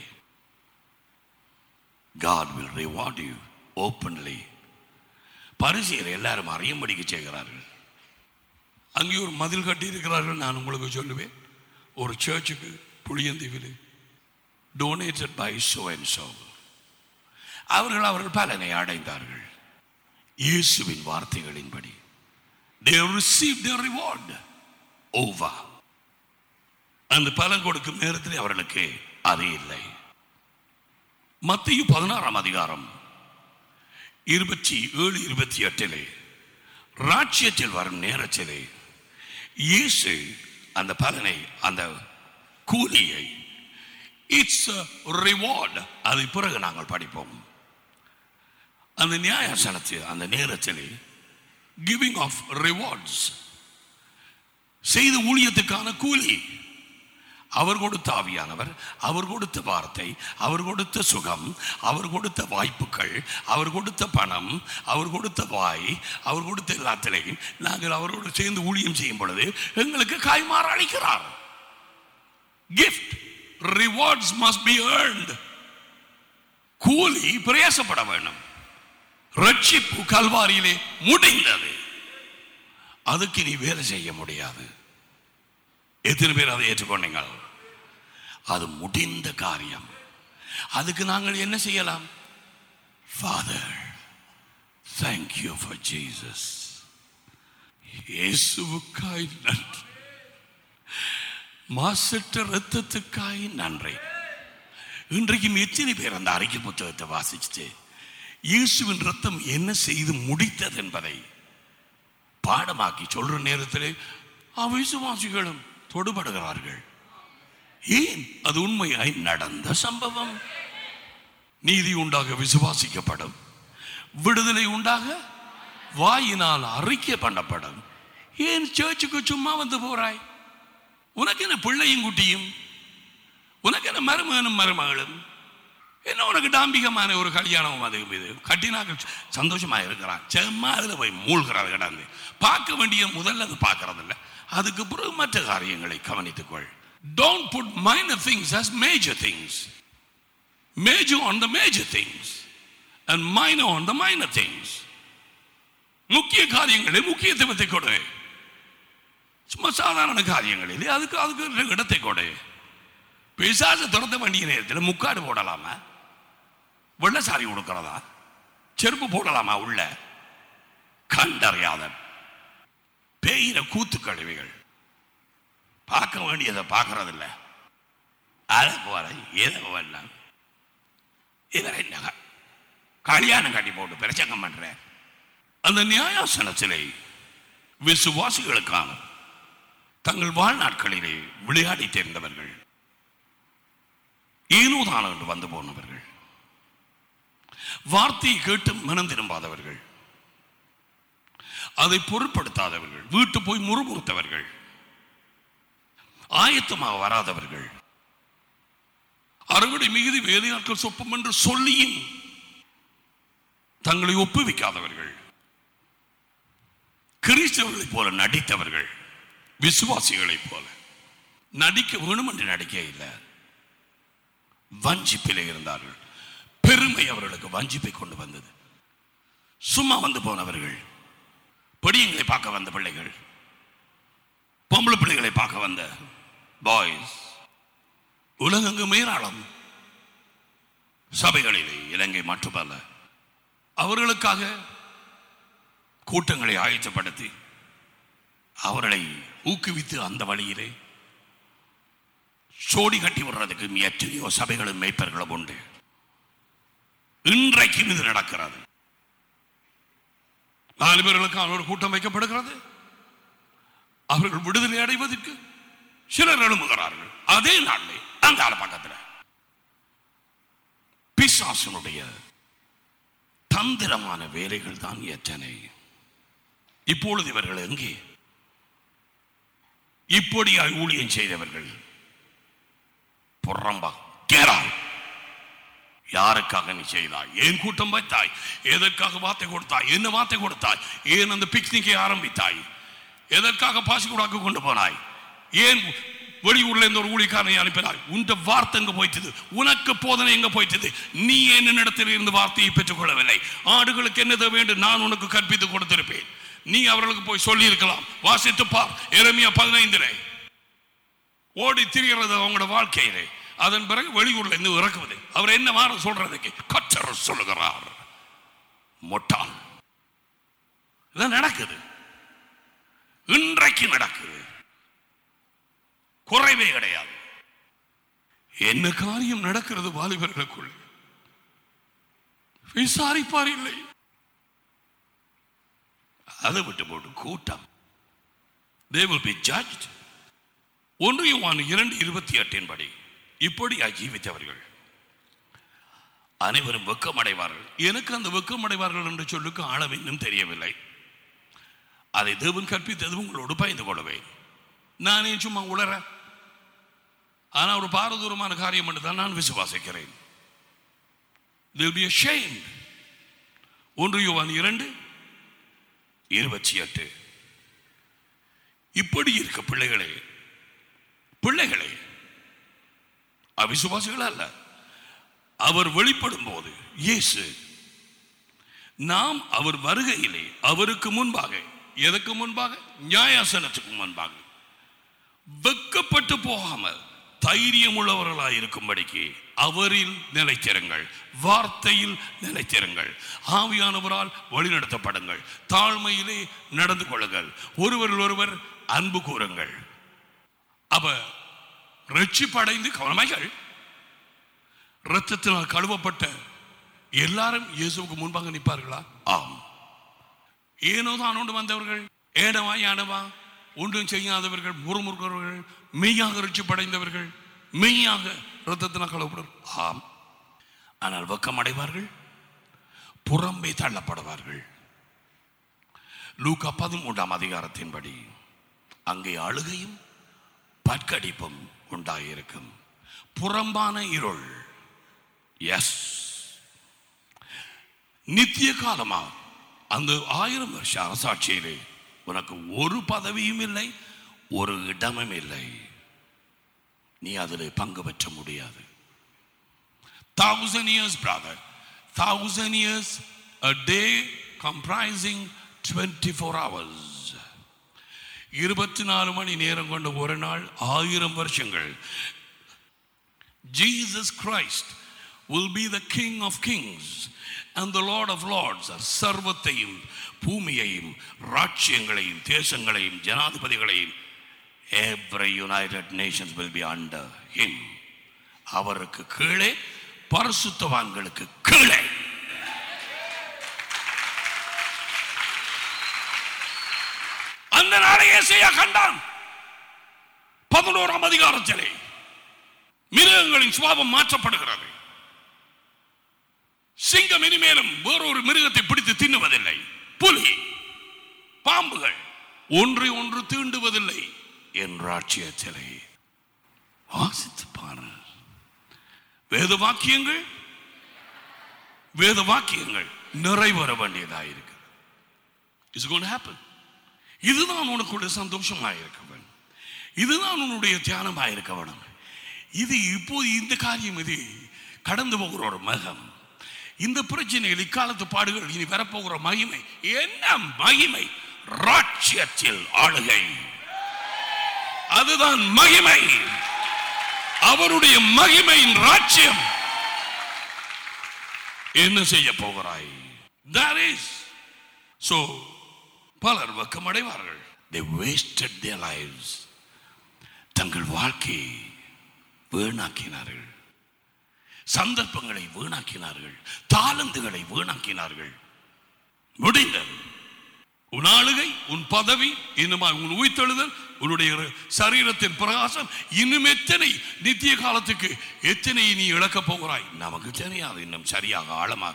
God will reward you openly பரிசெயர் எல்லாரும் அறியும்படிக்கு செய்கிறார்கள் அங்கே ஒரு மதில் கட்டி இருக்கிறார்கள் நான் உங்களுக்கு சொல்லுவேன் ஒரு சர்ச்சுக்கு புளியந்தீவில் donated by so and so அவர்கள் அவர்கள் பலனை அடைந்தார்கள் இயேசுவின் வார்த்தைகளின்படி they received their reward over அந்த பலன் கொடுக்கும் நேரத்தில் அவர்களுக்கு அது இல்லை மத்திய பதினாறாம் அதிகாரம் இருபத்தி ஏழு இருபத்தி எட்டிலே ராட்சியத்தில் வரும் நேரத்திலே இயேசு அந்த பலனை அந்த கூலியை இட்ஸ் ரிவார்ட் அதை பிறகு நாங்கள் படிப்போம் அந்த நியாயசனத்தில் அந்த நேரத்திலே கிவிங் ஆஃப் ரிவார்ட்ஸ் செய்த ஊழியத்துக்கான கூலி அவர் கொடுத்த ஆவியானவர் அவர் கொடுத்த வார்த்தை அவர் கொடுத்த சுகம் அவர் கொடுத்த வாய்ப்புகள் அவர் கொடுத்த பணம் அவர் கொடுத்த வாய் அவர் கொடுத்த எல்லாத்திலையும் நாங்கள் அவரோடு சேர்ந்து ஊழியம் செய்யும் பொழுது எங்களுக்கு கைமாறு அளிக்கிறார் gift rewards must be earned கூலி பிரயாசப்பட வேண்டும் ரட்சிப்பு கல்வாரியிலே முடிந்தது அதுக்கு நீ வேலை செய்ய முடியாது எத்தனை பேர் அதை ஏற்றுக்கொண்டீங்க அது முடிந்த காரியம் அதுக்கு நாங்கள் என்ன செய்யலாம் ஃபாதர் தேங்க்யூ ஃபார் ஜீசஸ் இயேசுவுக்காய் நன்றி மாசற்ற ரத்தத்துக்காய் நன்றி இன்றைக்கும் எத்தனை பேர் அந்த அறிக்கை புத்தகத்தை வாசிச்சுட்டு இயேசுவின் ரத்தம் என்ன செய்து முடித்தது என்பதை பாடமாக்கி சொல்ற நேரத்திலே அவிசுவாசிகளும் தொடுபடுகிறார்கள் ஏன் அது உண்மையாய் நடந்த சம்பவம் நீதி உண்டாக விசுவாசிக்கப்படும் விடுதலை உண்டாக வாயினால் அறிக்கை பண்ணப்படும் ஏன் சர்ச்சுக்கு சும்மா வந்து போறாய் உனக்கு என்ன பிள்ளையும் குட்டியும் உனக்கு என்ன மருமகனும் மருமகளும் என்ன உனக்கு டாம்பிகமான ஒரு கல்யாணம் அது இது கட்டினாக்க சந்தோஷமா இருக்கிறான் சும்மா அதில் போய் மூழ்கிறார் கிடந்து பார்க்க வேண்டிய முதல்ல அது பார்க்கறது இல்லை அதுக்கு பிறகு மற்ற காரியங்களை கவனித்துக்கொள் don't put minor things as major things major on the major things and minor on the minor things முக்கிய காரியங்களை முக்கியத்துவத்தை கொடு சும்மா சாதாரண காரியங்களில் அதுக்கு அதுக்கு இடத்தை கொடு பிசாசு துரத்த வேண்டிய நேரத்தில் முக்காடு போடலாமா வெள்ளை சாரி கொடுக்கிறதா செருப்பு போடலாமா உள்ள கண்டறியாத பேயின கூத்து கழுவிகள் பார்க்க வேண்டியதை பார்க்கறதில்ல அதை போற எதை வரலாம் இவர் என்ன கல்யாணம் கட்டி போட்டு பிரச்சங்கம் பண்ற அந்த நியாயாசனத்திலே விசுவாசிகளுக்கான தங்கள் வாழ்நாட்களிலே விளையாடி தேர்ந்தவர்கள் ஏனோ தானோ என்று வந்து போனவர்கள் வார்த்தையை கேட்டு மனம் திரும்பாதவர்கள் அதை பொருட்படுத்தாதவர்கள் வீட்டு போய் முறுமுறுத்தவர்கள் ஆயத்தமாக வராதவர்கள் அறுவடை மிகுதி வேலை நாட்கள் சொப்பம் என்று சொல்லியும் தங்களை ஒப்புவிக்காதவர்கள் கிறிஸ்தவர்களைப் போல நடித்தவர்கள் விசுவாசிகளைப் போல நடிக்க வேணும் என்று நடிக்க இல்லை வஞ்சிப்பிலே இருந்தார்கள் பெருமை அவர்களுக்கு வஞ்சிப்பை கொண்டு வந்தது சும்மா வந்து போனவர்கள் படியங்களை பார்க்க வந்த பிள்ளைகள் பொம்பளை பிள்ளைகளை பார்க்க வந்த பாய்ஸ் உலகெங்கும் ஏராளம் சபைகளிலே இலங்கை மட்டுமல்ல அவர்களுக்காக கூட்டங்களை ஆயத்தப்படுத்தி அவர்களை ஊக்குவித்து அந்த வழியிலே சோடி கட்டி விடுறதுக்கு எத்தனையோ சபைகளும் மேய்ப்பர்களும் உண்டு இன்றைக்கும் இது நடக்கிறது நாலு பேர்களுக்கான ஒரு கூட்டம் வைக்கப்படுகிறது அவர்கள் விடுதலை அடைவதற்கு சிலர் எழும்புகிறார்கள் அதே நாளிலே அந்த ஆள் பக்கத்தில் பிசாசனுடைய தந்திரமான வேலைகள் தான் எத்தனை இப்பொழுது இவர்கள் எங்கே இப்படியாய் ஊழியம் செய்தவர்கள் புறம்பா கேரா யாருக்காக நீ செய்தாய் ஏன் கூட்டம் வைத்தாய் எதற்காக வார்த்தை கொடுத்தாய் என்ன வார்த்தை கொடுத்தாய் ஏன் அந்த பிக்னிக்கை ஆரம்பித்தாய் எதற்காக பாசிக்கூடாக்கு கொண்டு போனாய் ஏன் வெளியூர்ல இருந்து ஒரு ஊழியக்காரனை அனுப்பினாய் உண்ட வார்த்தை எங்க போயிட்டது உனக்கு போதனை எங்க போயிட்டது நீ என்ன இடத்தில் இருந்து வார்த்தையை பெற்றுக்கொள்ளவில்லை ஆடுகளுக்கு என்ன தேவை என்று நான் உனக்கு கற்பித்து கொடுத்திருப்பேன் நீ அவர்களுக்கு போய் சொல்லி இருக்கலாம் வாசித்து பார் எரமியா பதினைந்திலே ஓடி திரிகிறது அவங்களோட வாழ்க்கையிலே அதன் பிறகு வெளியூர்ல இருந்து இறக்குவது அவர் என்ன மாற சொல்றதுக்கு கச்சர் சொல்லுகிறார் மொட்டாள் இதான் நடக்குது இன்றைக்கு நடக்குது குறைவே கிடையாது என்ன காரியம் நடக்கிறது வாலிபர்களுக்குள் விசாரிப்பார் இல்லை அதை விட்டு போட்டு கூட்டம் they will be judged ஒன்று யோவான் இரண்டு இருபத்தி எட்டின் படி இப்படி ஜீவித்தவர்கள் அனைவரும் வெக்கமடைவார்கள் எனக்கு அந்த வெக்கமடைவார்கள் என்று சொல்லுக்கு ஆழம் இன்னும் தெரியவில்லை அதை தேவன் கற்பித்தது உங்களோடு பயந்து கொள்வேன் நானே சும்மா உளற ஆனால் ஒரு பாரதூரமான காரியம் என்று தான் நான் விசுவாசிக்கிறேன் They'll be ashamed. ஒன்று யோவான் இரண்டு இருபத்தி எட்டு இப்படி இருக்க பிள்ளைகளே பிள்ளைகளே அவிசுவாசிகள் அல்ல அவர் வெளிப்படும் போது இயேசு நாம் அவர் வருகையிலே அவருக்கு முன்பாக எதற்கு முன்பாக நியாயாசனத்துக்கு முன்பாக வெக்கப்பட்டு போகாமல் தைரியம் உள்ளவர்களாய் இருக்கும்படிக்கு அவரில் நிலைத்திருங்கள் வார்த்தையில் நிலைத்திருங்கள் ஆவியானவரால் வழிநடத்தப்படுங்கள் தாழ்மையிலே நடந்து கொள்ளுங்கள் ஒருவரில் ஒருவர் அன்பு கூறுங்கள் அப்ப ரட்சிப்படைந்து கவனமைகள் இரத்தத்தினால் கழுவப்பட்ட எல்லாரும் இயேசுவுக்கு முன்பாக நிற்பார்களா ஆம் ஏனோ தான் ஒன்று வந்தவர்கள் ஏனவா யானவா ஒன்றும் செய்யாதவர்கள் முறுமுறுக்கிறவர்கள் மெய்யாக ரட்சிப்படைந்தவர்கள் மெய்யாக இரத்தத்தினால் கழுவப்படும் ஆம் ஆனால் வெக்கம் அடைவார்கள் புறம்பே தள்ளப்படுவார்கள் லூக்கா பதிமூன்றாம் அதிகாரத்தின்படி அங்கே அழுகையும் பற்கடிப்பும் உண்டாயிருக்கும் புறம்பான இருள் எஸ் நித்திய காலமா அந்த ஆயிரம் வருஷ அரசாட்சியிலே உனக்கு ஒரு பதவியும் இல்லை ஒரு இடமும் இல்லை நீ அதில் பங்கு பெற்ற முடியாது thousand years brother thousand years a day comprising 24 hours இருபத்தி நாலு மணி நேரம் கொண்ட ஒரு நாள் ஆயிரம் வருஷங்கள் Jesus Christ will be the King of Kings and the Lord of Lords சர்வத்தையும் பூமியையும் ராட்சியங்களையும் தேசங்களையும் ஜனாதிபதிகளையும் every United Nations will be under him அவருக்கு கீழே பரிசுத்தவான்களுக்கு கீழே அந்த நாளை ஏசையா கண்டான் பதினோராம் அதிகாரத்திலே மிருகங்களின் சுவாபம் மாற்றப்படுகிறது சிங்கம் இனிமேலும் வேறொரு மிருகத்தை பிடித்து தின்னுவதில்லை புலி பாம்புகள் ஒன்றை ஒன்று தீண்டுவதில்லை என்றாட்சியத்திலே வாசித்து பாரு வேத வாக்கியங்கள் வேத வாக்கியங்கள் நிறைவேற வேண்டியதாக இருக்கு இட்ஸ் கோன் ஹேப்பன் இதுதான் உனக்குள்ள சந்தோஷமாக இருக்க வேண்டும் இதுதான் உன்னுடைய தியானமாக இருக்க வேண்டும் இது இப்போது இந்த காரியம் இது கடந்து போகிற ஒரு மகம் இந்த பிரச்சனைகள் இக்காலத்து பாடுகள் இனி வரப்போகிற மகிமை என்ன மகிமை ராட்சியத்தில் ஆளுகை அதுதான் மகிமை அவருடைய மகிமையின் ராட்சியம் என்ன செய்ய போகிறாய் that is so பலர் வெக்கமடைவார்கள் they wasted their lives தங்கள் வாழ்க்கையை வீணாக்கினார்கள் சந்தர்ப்பங்களை வீணாக்கினார்கள் தாளந்துகளை வீணாக்கினார்கள் முடிந்தது உன் ஆளுகை உன் பதவி இன்னுமா உன் உயிர்த்தெழுதல் உன்னுடைய சரீரத்தின் பிரகாசம் இன்னும் எத்தனை நித்திய காலத்துக்கு எத்தனை நீ இழக்கப் போகிறாய் நமக்கு தெரியாது இன்னும் சரியாக ஆழமாக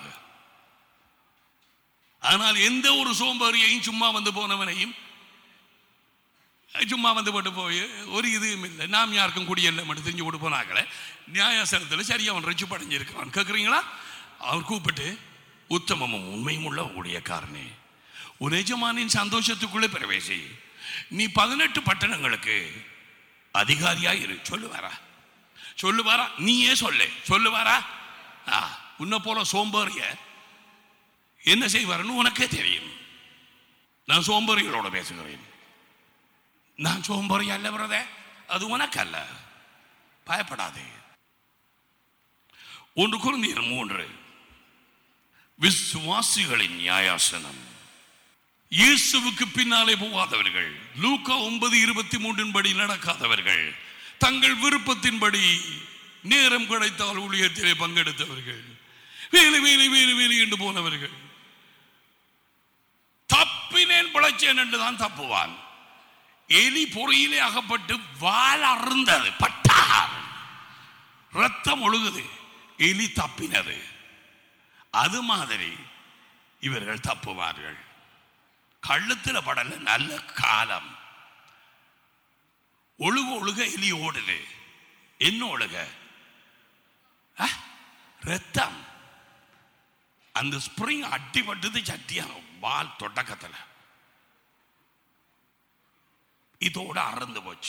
ஆனால் எந்த ஒரு சோம்பேறியையும் சும்மா வந்து போனவனையும் சும்மா வந்து போட்டு போய் ஒரு இதுவும் இல்லை நாம் யாருக்கும் குடியல்ல மட்டும் தெரிஞ்சு கொண்டு போனாங்களே நியாயசனத்தில் சரி அவன் ரச்சு படைஞ்சிருக்கான் கேட்குறீங்களா அவர் கூப்பிட்டு உத்தமமும் உண்மையும் உள்ள ஊழியக்காரனே உன் எஜமானின் சந்தோஷத்துக்குள்ளே பிரவேசி நீ பதினெட்டு பட்டணங்களுக்கு அதிகாரியா இரு சொல்லுவாரா சொல்லுவாரா நீயே சொல்லு சொல்லுவாரா ஆ உன்னை போல சோம்பேறிய என்ன செய்வாருன்னு உனக்கே தெரியும் நான் சோம்பேறிகளோட பேசுகிறேன் நான் சோம்பேறி அல்ல பிரதே அது உனக்கல்ல பயப்படாதே ஒன்று குருந்தியர் மூன்று விசுவாசிகளின் நியாயாசனம் இயேசுவுக்கு பின்னாலே போகாதவர்கள் லூக்கா ஒன்பது இருபத்தி மூன்றின் படி நடக்காதவர்கள் தங்கள் விருப்பத்தின்படி நேரம் கிடைத்தால் ஊழியத்திலே பங்கெடுத்தவர்கள் வேலை வேலை வேலை வேலை என்று போனவர்கள் தப்பினேன் பிழைச்சேன் என்று தான் தப்புவான் எலி பொறியிலே அகப்பட்டு வால் அருந்தது பட்டார் ரத்தம் ஒழுகுது எலி தப்பினது அது மாதிரி இவர்கள் தப்புவார்கள் கழுத்தில் படல நல்ல காலம் ஒழுக ஒழுக எலி ஓடுது என்ன ஒழுக அஹ், ரத்தம் அந்த ஸ்ப்ரிங் அடிபட்டது சட்டியா வால் தொடக்கத்தில் இதோட அறந்து போச்சு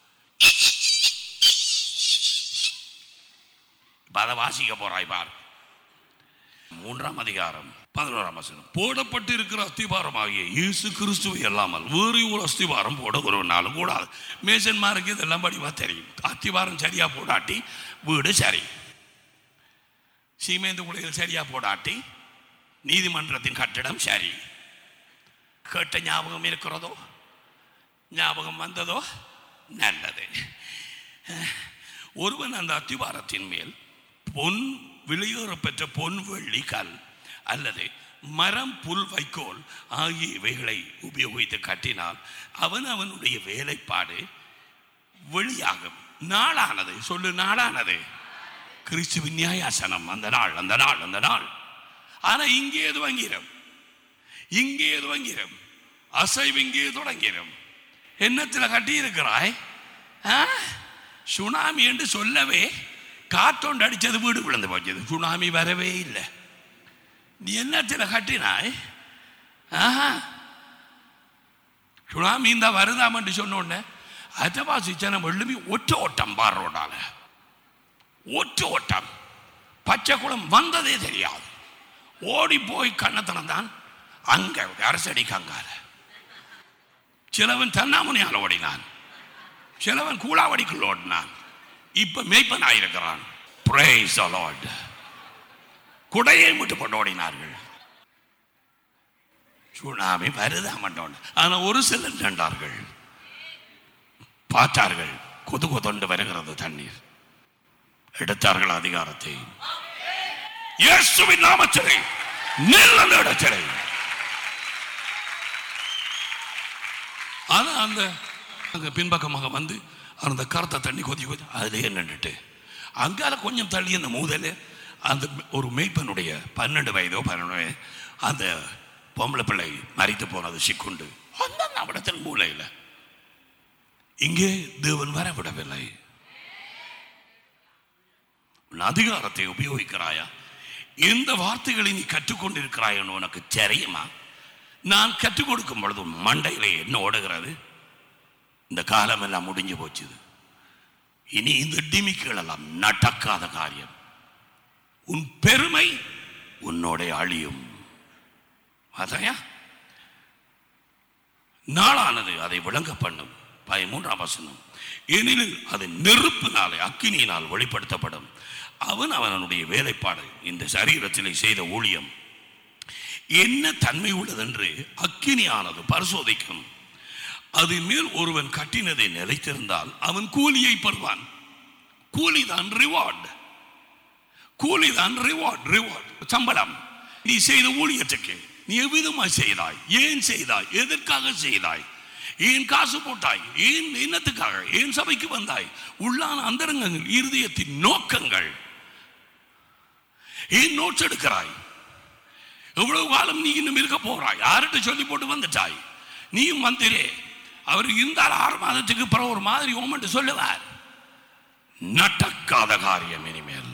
இப்ப அதை வாசிக்க போறாய் பார் மூன்றாம் அதிகாரம் பதினோராம் வசனம் போடப்பட்டு இருக்கிற அஸ்திபாரமாகிய இயேசு கிறிஸ்துவை அல்லாமல் வேறு ஒரு அஸ்திபாரம் போட ஒரு நாளும் கூடாது மேசன்மாருக்கு இதெல்லாம் படிவா தெரியும் அஸ்திபாரம் சரியா போடாட்டி வீடு சரி சீமேந்து குலைகள் சரியா போடாட்டி நீதிமன்றத்தின் கட்டிடம் சரி கேட்ட ஞாபகம் இருக்கிறதோ ஞாபகம் வந்ததோ நல்லது ஒருவன் அந்த அத்திவாரத்தின் மேல் பொன் விலையேற பெற்ற பொன் வெள்ளி கல் அல்லது மரம் புல் வைக்கோல் ஆகிய இவைகளை உபயோகித்து கட்டினால் அவன் அவனுடைய வேலைப்பாடு வெளியாகும் நாளானது சொல்லு நாளானது கிறிஸ்துவின் நியாயாசனம் அந்த நாள் அந்த நாள் அந்த நாள் ஆனா இங்கே துவங்கிறோம் இங்கே துவங்கிறோம் அசைவு இங்கே தொடங்கிறோம் என்னத்தில் கட்டி இருக்கிறாய் ஆ? சுனாமி என்று சொல்லவே காத்தோண்டு அடிச்சது வீடு விழுந்து போச்சது சுனாமி வரவே இல்லை நீ என்னத்தில் கட்டினாய் ஆஹா சுனாமி இந்த வருதாமன்னு சொன்ன உடனே அத்தவாசி ஜனம் எழுப்பி ஒற்ற ஓட்டம் பார் ரோடால ஒற்ற ஓட்டம் பச்சை குளம் வந்ததே தெரியாது ஓடி போய் கண்ணத்தனம் தான் அங்க அரசடி கங்கால சிலவன் தன்னாமுனையால் ஓடினான் சிலவன் கூழாவடிக்குள் ஓடினான் இப்ப மேய்ப்பன் ஆயிருக்கிறான் Praise the Lord. குடையை விட்டு போட்டு ஓடினார்கள் சுனாமி வருதா மாட்டோம் ஆனா ஒரு சிலர் கண்டார்கள் பார்த்தார்கள் கொது கொதொண்டு வருகிறது தண்ணீர் எடுத்தார்கள் அதிகாரத்தை இயேசுவின் நாமத்திலே நில் அந்த இடத்திலே ஆனா அந்த அங்க பின்பக்கமாக வந்து அந்த கருத்தை தண்ணி கொதி கொதி அதிலேயே நின்றுட்டு அங்கால கொஞ்சம் தள்ளி அந்த மூதல அந்த ஒரு மேய்ப்பனுடைய பன்னெண்டு வயதோ பன்னெண்டு வயது அந்த பொம்பளை பிள்ளை மறித்து போனது சிக்குண்டு அந்த நவடத்தின் மூலையில் இங்கே தேவன் வரவிடவில்லை உன் அதிகாரத்தை உபயோகிக்கிறாயா எந்த வார்த்தைகளை நீ கற்றுக்கொண்டிருக்கிறாயன்னு உனக்கு தெரியுமா நான் கற்றுக் கொடுக்கும் பொழுது உன் மண்டையில என்ன ஓடுகிறது இந்த காலம் எல்லாம் முடிஞ்சு போச்சுது இனி இந்த டிமிக்குகள் எல்லாம் நடக்காத காரியம் உன் பெருமை உன்னோட அழியும் அதையா நாளானது அதை விளங்க பண்ணும் பதிமூன்றாம் வசனம் ஏனெனில் அது நெருப்பினாலே அக்கினியினால் வெளிப்படுத்தப்படும் அவன் அவனுடைய வேலைப்பாடு இந்த சரீரத்திலே செய்த ஊழியம் என்ன தன்மை உள்ளதென்று அக்கினியானது பரிசோதிக்கும் அதன் மேல் ஒருவன் கட்டினதை நிலைத்திருந்தால் அவன் கூலியை பெறுவான் கூலிதான் ரிவார்டு கூலிதான் ரிவார்ட் ரிவார்ட் சம்பளம் நீ செய்த ஊழியத்துக்கு நீ எவ்விதமாய் செய்தாய் ஏன் செய்தாய் எதற்காக செய்தாய் ஏன் காசு போட்டாய் ஏன் என்னத்துக்காக ஏன் சபைக்கு வந்தாய் உள்ளான அந்தரங்கங்கள் இருதயத்தின் நோக்கங்கள் ஏன் நோட்ஸ் எடுக்கிறாய் எவ்வளவு காலம் நீ இன்னும் இருக்க போறாய் யார்கிட்ட சொல்லி போட்டு வந்துட்டாய் நீயும் மந்திரே அவர் இருந்தால் ஆறு மாதத்துக்கு பிறகு ஒரு மாதிரி ஓமன்ட்டு சொல்லுவார் நடக்காத காரியம் இனிமேல்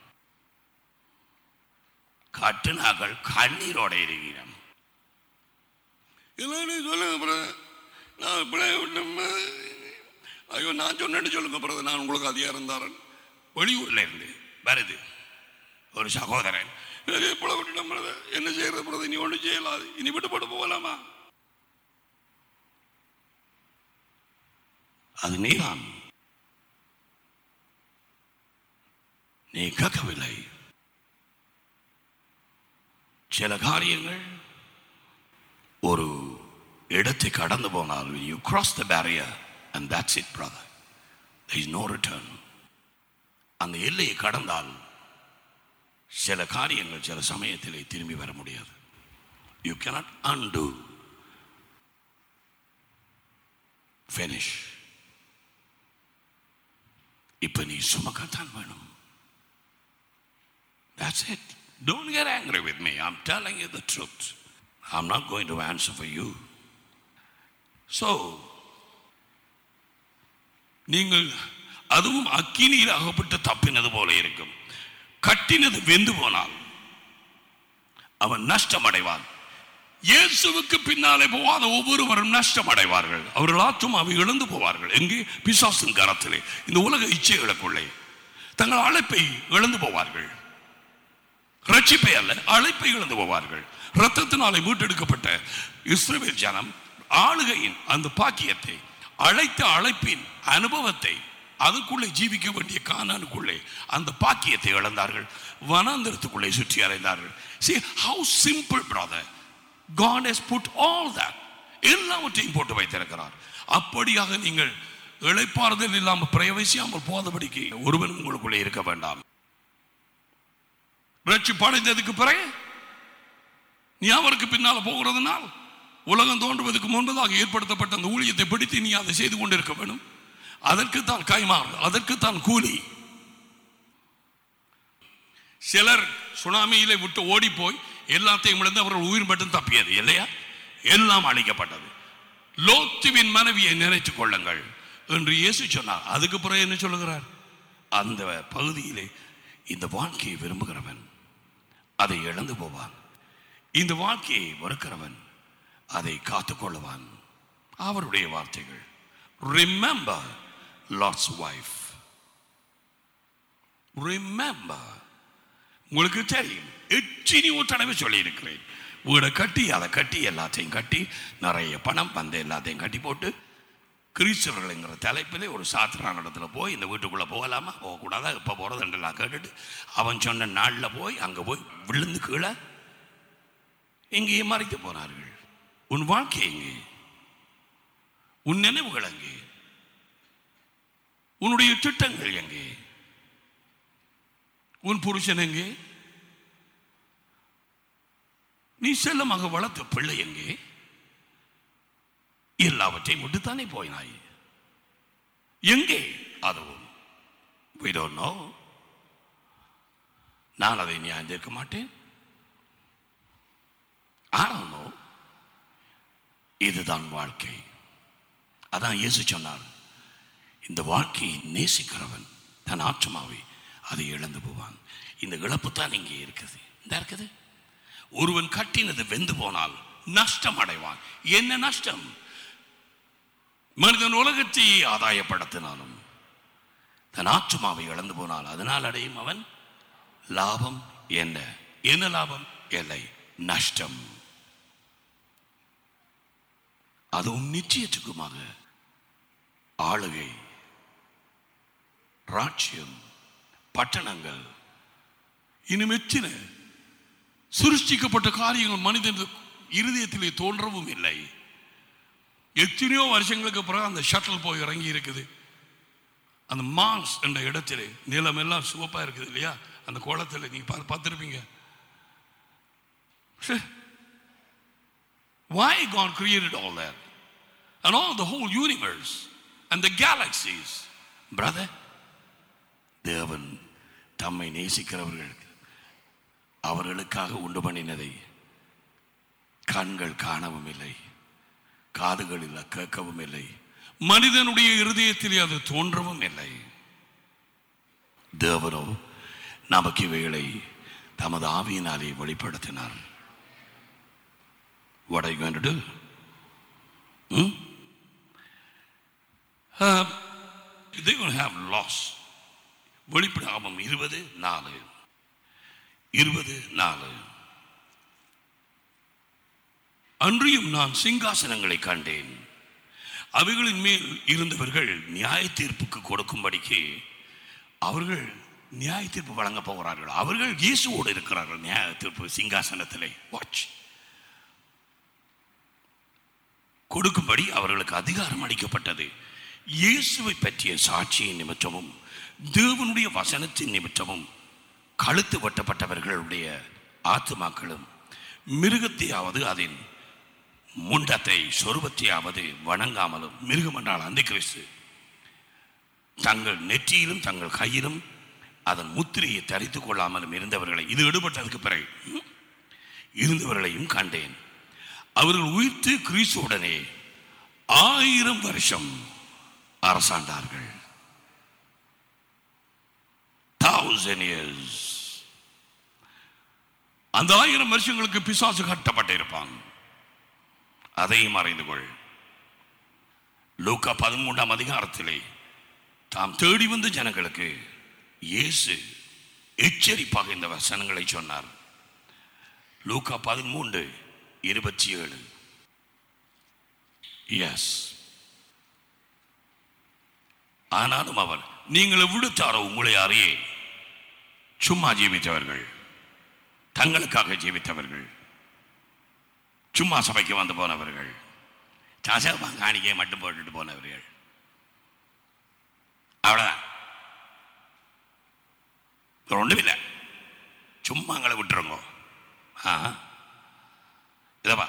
கட்டுனாக்கள் கண்ணீரோட இருக்கிறோம் எல்லாரும் சொல்லுங்க brother. நான் பிள்ளை விட்டம் ஐயோ நான் சொன்னேன்னு சொல்லுங்க பிறகு நான் உங்களுக்கு அதிகாரம் தரேன் வெளியூர்ல இருந்து வருது ஒரு சகோதரன் பிள்ளை விட்டுட்டோம் brother. என்ன செய்யறது பிரதர் நீ ஒன்றும் செய்யலாது இனி விட்டு போட்டு போகலாமா அது நீதான் நீ கேட்கவில்லை சில காரியங்கள் ஒரு இடத்தை கடந்து போனால் you cross the barrier and that's it brother there is no return அந்த எல்லையை கடந்தால் சில காரியங்கள் சில சமயத்திலே திரும்பி வர முடியாது யூ cannot undo finish இப்ப நீ சுமக்கத்தான் வேணும் That's it. Don't get angry with me. I'm telling you the truth. I'm not going to answer for you. So, நீங்கள் அதுவும் அக்கினியில் அகப்பட்டு தப்பினது போல இருக்கும் கட்டினது வெந்து போனால் அவன் நஷ்டம் அடைவான் இயேசுவுக்கு பின்னாலே போவாத ஒவ்வொருவரும் நஷ்டம் அடைவார்கள் அவர்கள் ஆத்துமாவை இழந்து போவார்கள் எங்கே பிசாசின் கரத்திலே இந்த உலக இச்சைகளுக்குள்ளே தங்கள் அழைப்பை இழந்து போவார்கள் ரட்சிப்பை அல்ல அழைப்பை இழந்து போவார்கள் ரத்தத்தினாலே மீட்டெடுக்கப்பட்ட இஸ்ரவேல் ஜனம் ஆளுகையின் அந்த பாக்கியத்தை அழைத்த அழைப்பின் அனுபவத்தை அதுக்குள்ளே ஜீவிக்க வேண்டிய கானானுக்குள்ளே அந்த பாக்கியத்தை இழந்தார்கள் வனாந்திரத்துக்குள்ளே சுற்றி அறைந்தார்கள் see how simple brother God has put all that எல்லாவற்றையும் போட்டு வைத்திருக்கிறார் அப்படியாக நீங்கள் இழைப்பாறுதல் இல்லாமல் பிரயவசியாமல் போதபடிக்கு ஒருவன் உங்களுக்குள்ளே இருக்க வேண்டாம் ரட்சிப்படைந்ததுக்கு பிறகு நீ அவருக்கு பின்னால போகிறதுனால் உலகம் தோன்றுவதற்கு முன்பதாக ஏற்படுத்தப்பட்ட அந்த ஊழியத்தை பிடித்து நீ அதை செய்து கொண்டிருக்க வேண்டும் அதற்கு தான் கைமாறு அதற்கு தான் கூலி சிலர் சுனாமியிலே விட்டு ஓடி போய் எல்லாத்தையும் இழந்து அவர்கள் உயிர் மட்டும் தப்பியது இல்லையா எல்லாம் அழிக்கப்பட்டது லோத்துவின் மனைவியை நினைத்துக் கொள்ளுங்கள் என்று இயேசு சொன்னார் அதுக்கு பிறகு என்ன சொல்லுகிறார் அந்த பகுதியிலே இந்த வாழ்க்கையை விரும்புகிறவன் அதை இழந்து போவான் இந்த வாழ்க்கையை வெறுக்கிறவன் அதை காத்துக்கொள்ளுவான் அவருடைய வார்த்தைகள் ரிமெம்பர் லாட்ஸ் வைஃப் ரிமெம்பர் உங்களுக்கு தெரியும் எச்சினியோ தடவை சொல்லியிருக்கிறேன் வீடை கட்டி அதை கட்டி எல்லாத்தையும் கட்டி நிறைய பணம் பந்த எல்லாத்தையும் கட்டி போட்டு கிறிஸ்தவர்கள்ங்கிற தலைப்பிலே ஒரு சாத்திரான இடத்துல போய் இந்த வீட்டுக்குள்ளே போகலாமா போகக்கூடாதா இப்போ போகிறதுன்றலாம் கேட்டுட்டு அவன் சொன்ன நாளில் போய் அங்கே போய் விழுந்து கீழே எங்கேயும் மறைத்து போனார்கள் உன் வாழ்க்கை எங்கே உன் நினைவுகள் எங்கே உன்னுடைய திட்டங்கள் எங்கே உன் புருஷன் எங்கே நீ செல்லமாக வளர்த்த பிள்ளை எங்கே எல்லாவற்றையும் விட்டுத்தானே போயினாய் எங்கே அதுவும் we don't know நான் அதை நியாயம் தீர்க்க மாட்டேன் ஆனாலும் இதுதான் வாழ்க்கை அதான் இயேசு சொன்னார் இந்த வாழ்க்கையை நேசிக்கிறவன் தன் ஆத்மாவை அதை இழந்து போவான் இந்த இழப்பு தான் இங்கே இருக்குது இந்த இருக்குது ஒருவன் கட்டினது வெந்து போனால் நஷ்டம் அடைவான் என்ன நஷ்டம் மனிதன் உலகத்தை ஆதாயப்படுத்தினாலும் தன் ஆத்மாவை இழந்து போனால் அதனால் அடையும் அவன் லாபம் என்ன என்ன லாபம் இல்லை நஷ்டம் அதுவும் நிச்சயத்துக்குமாக ஆளுகை ராட்சியம் பட்டணங்கள் இன்னும் எத்தனை சிருஷ்டிக்கப்பட்ட காரியங்கள் மனிதன் இருதயத்திலே தோன்றவும் இல்லை எத்தனையோ வருஷங்களுக்கு பிறகு அந்த ஷட்டில் போய் இறங்கி இருக்குது அந்த மார்ஸ் என்ற இடத்திலே நிலம் எல்லாம் சிவப்பா இருக்குது இல்லையா அந்த கோலத்தில் நீங்க பார்- பார்த்திருப்பீங்க ச்சே. Why God created all that? And all the whole universe and the galaxies. Brother, தேவன் தம்மை நேசிக்கிறவர்கள் அவர்களுக்காக உண்டு பண்ணினதை கண்கள் காணவும் இல்லை காதுகளில் கேட்கவும் இல்லை மனிதனுடைய இருதயத்திலே அது தோன்றவும் இல்லை தேவனோ நமக்கு இவைகளை தமது ஆவியினாலே வெளிப்படுத்தினார் What are you going to do? Hmm? Uh, they're going to have loss. வெளிப்படாமம் இருபது நாலு இருபது நாலு அன்றியும் நான் சிங்காசனங்களை கண்டேன் அவைகளின் மேல் இருந்தவர்கள் நியாய தீர்ப்புக்கு கொடுக்கும்படிக்கு அவர்கள் நியாய தீர்ப்பு வழங்க போகிறார்கள் அவர்கள் இயேசுவோடு இருக்கிறார்கள் நியாய தீர்ப்பு சிங்காசனத்திலே வாட்ச் கொடுக்கும்படி அவர்களுக்கு அதிகாரம் அளிக்கப்பட்டது இயேசுவை பற்றிய சாட்சியின் நிமித்தமும் தேவனுடைய வசனத்தின் நிமித்தமும் கழுத்து வெட்டப்பட்டவர்களுடைய ஆத்துமாக்களும் மிருகத்தையாவது அதன் முண்டத்தை சொருபத்தையாவது வணங்காமலும் மிருகம் என்றால் அந்த கிறிஸ்து தங்கள் நெற்றியிலும் தங்கள் கையிலும் அதன் முத்திரையை தரித்துக் கொள்ளாமலும் இருந்தவர்களை இது எடுபட்டதுக்கு பிறகு ம், இருந்தவர்களையும் கண்டேன் அவர்கள் உயிர்த்து கிறிஸ்துவுடனே ஆயிரம் வருஷம் அரசாண்டார்கள் தௌசண்ட் இயர்ஸ் அந்த ஆயிரம் வருஷங்களுக்கு பிசாசு கட்டப்பட்டிருப்பான் அதையும் அறிந்து கொள் லூக்கா பதிமூன்றாம் அதிகாரத்திலே தாம் தேடி வந்த ஜனங்களுக்கு இயேசு எச்சரிப்பாக இந்த வசனங்களை சொன்னார் லூக்கா பதிமூன்று இருபத்தி ஏழு எஸ் ஆனாலும் அவர் நீங்கள் விடுத்தாரோ உங்களை அறியே சும்மா ஜீவித்தவர்கள் தங்களுக்காக ஜீவித்தவர்கள் சும்மா சபைக்கு வந்து போனவர்கள் சசமா காணிக்கையை மட்டும் போட்டுட்டு போனவர்கள் அவ்வளோதான் வேற ஒண்ணுமில்லை சும்மா எங்களை விட்டுருங்க ஆ இதப்பா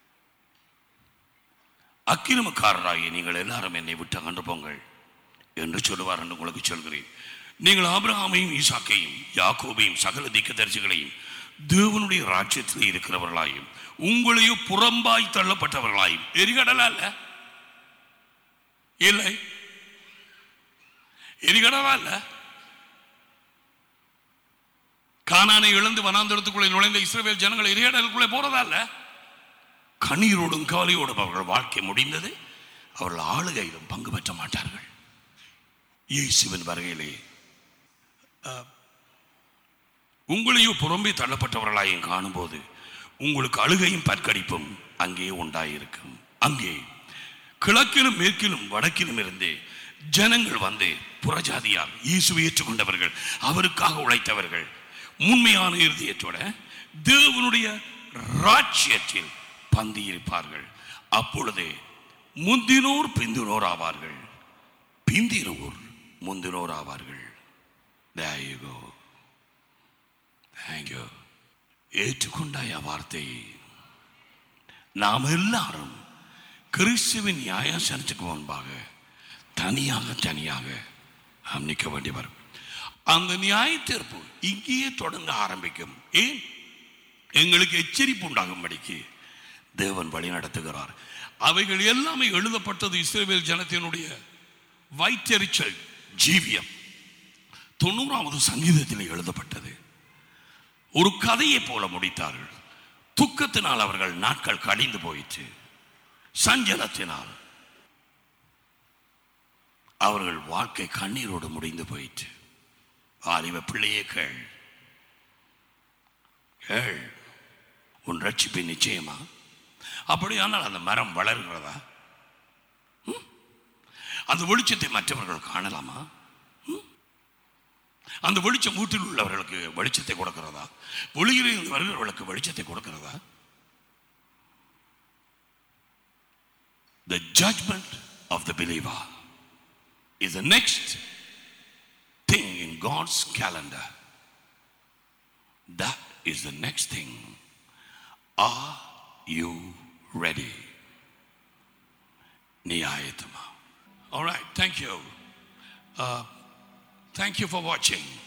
அக்கிரமக்காரராகிய நீங்கள் எல்லாரும் என்னை விட்டு அகன்று போங்கள் என்று சொல்லுவார் என்று உங்களுக்கு சொல்கிறேன் நீங்கள் ஆபிரகாமையும் ஈசாக்கையும் யாக்கோபையும் சகல தீர்க்கதரிசிகளையும் தேவனுடைய ராஜ்யத்தில் இருக்கிறவர்களாயும் உங்களையோ புறம்பாய் தள்ளப்பட்டவர்களாயும் எரிகடலா இல்ல இல்லை எரிகடலா இல்ல கானானை இழந்து வனாந்தரத்துக்குள்ளே நுழைந்த இஸ்ரவேல் ஜனங்கள் எரிகடலுக்குள்ளே போறதா இல்ல கண்ணீரோடும் கவலையோடும் அவர்கள் வாழ்க்கை முடிந்தது அவர்கள் ஆளுகையிலும் பங்கு பெற்ற மாட்டார்கள் இயேசுவின் வருகையிலே அஹ், உங்களையோ புறம்பே தள்ளப்பட்டவர்களாயும் காணும்போது உங்களுக்கு அழுகையும் பற்கடிப்பும் அங்கே உண்டாயிருக்கும் அங்கே கிழக்கிலும் மேற்கிலும் வடக்கிலும் இருந்து ஜனங்கள் வந்து புறஜாதியார் இயேசுவை ஏற்றுக்கொண்டவர்கள் அவருக்காக உழைத்தவர்கள் உண்மையான இருதயத்தோட தேவனுடைய ராஜ்யத்தில் பந்தியிருப்பார்கள் அப்பொழுது முந்தினோர் பிந்தினோர் ஆவார்கள் பிந்தினோர் முந்தினோர் ஆவார்கள் There you go. Thank you. ஏற்றுக்கொண்டாய வார்த்தையை நாம் எல்லாரும் கிறிஸ்துவின் நியாயாசனத்துக்கு முன்பாக தனியாக தனியாக நாம் நிற்க வேண்டி வரும் அந்த நியாய தீர்ப்பு இங்கேயே தொடங்க ஆரம்பிக்கும் ஏன் எங்களுக்கு எச்சரிப்பு உண்டாகும்படிக்கு தேவன் வழி நடத்துகிறார் அவைகள் எல்லாமே எழுதப்பட்டது இஸ்ரேல் ஜனத்தினுடைய வைத்தெரிச்சல் ஜீவியம் தொண்ணூறாவது சங்கீதத்தில் எழுதப்பட்டது ஒரு கதையை போல முடித்தார்கள் துக்கத்தினால் அவர்கள் நாட்கள் கழிந்து போயிற்று சஞ்சலத்தினால் அவர்கள் வாழ்க்கை கண்ணீரோடு முடிந்து போயிற்று ஆலிவ பிள்ளையே கேள் கேள் உன் ரட்சிப்பு நிச்சயமா அப்படியானால் அந்த மரம் வளர்கிறதா ம்? அந்த வெளிச்சத்தை மற்றவர்கள் காணலாமா ம்? அந்த வெளிச்சம் வீட்டில் உள்ளவர்களுக்கு வெளிச்சத்தை கொடுக்கிறதா வெளியில் இருந்து வருகிறவர்களுக்கு வெளிச்சத்தை கொடுக்கிறதா The judgment of the believer is the next thing in God's calendar. That is the next thing. Are you ready? Niyayatama. All right, thank you. Uh, thank you for watching.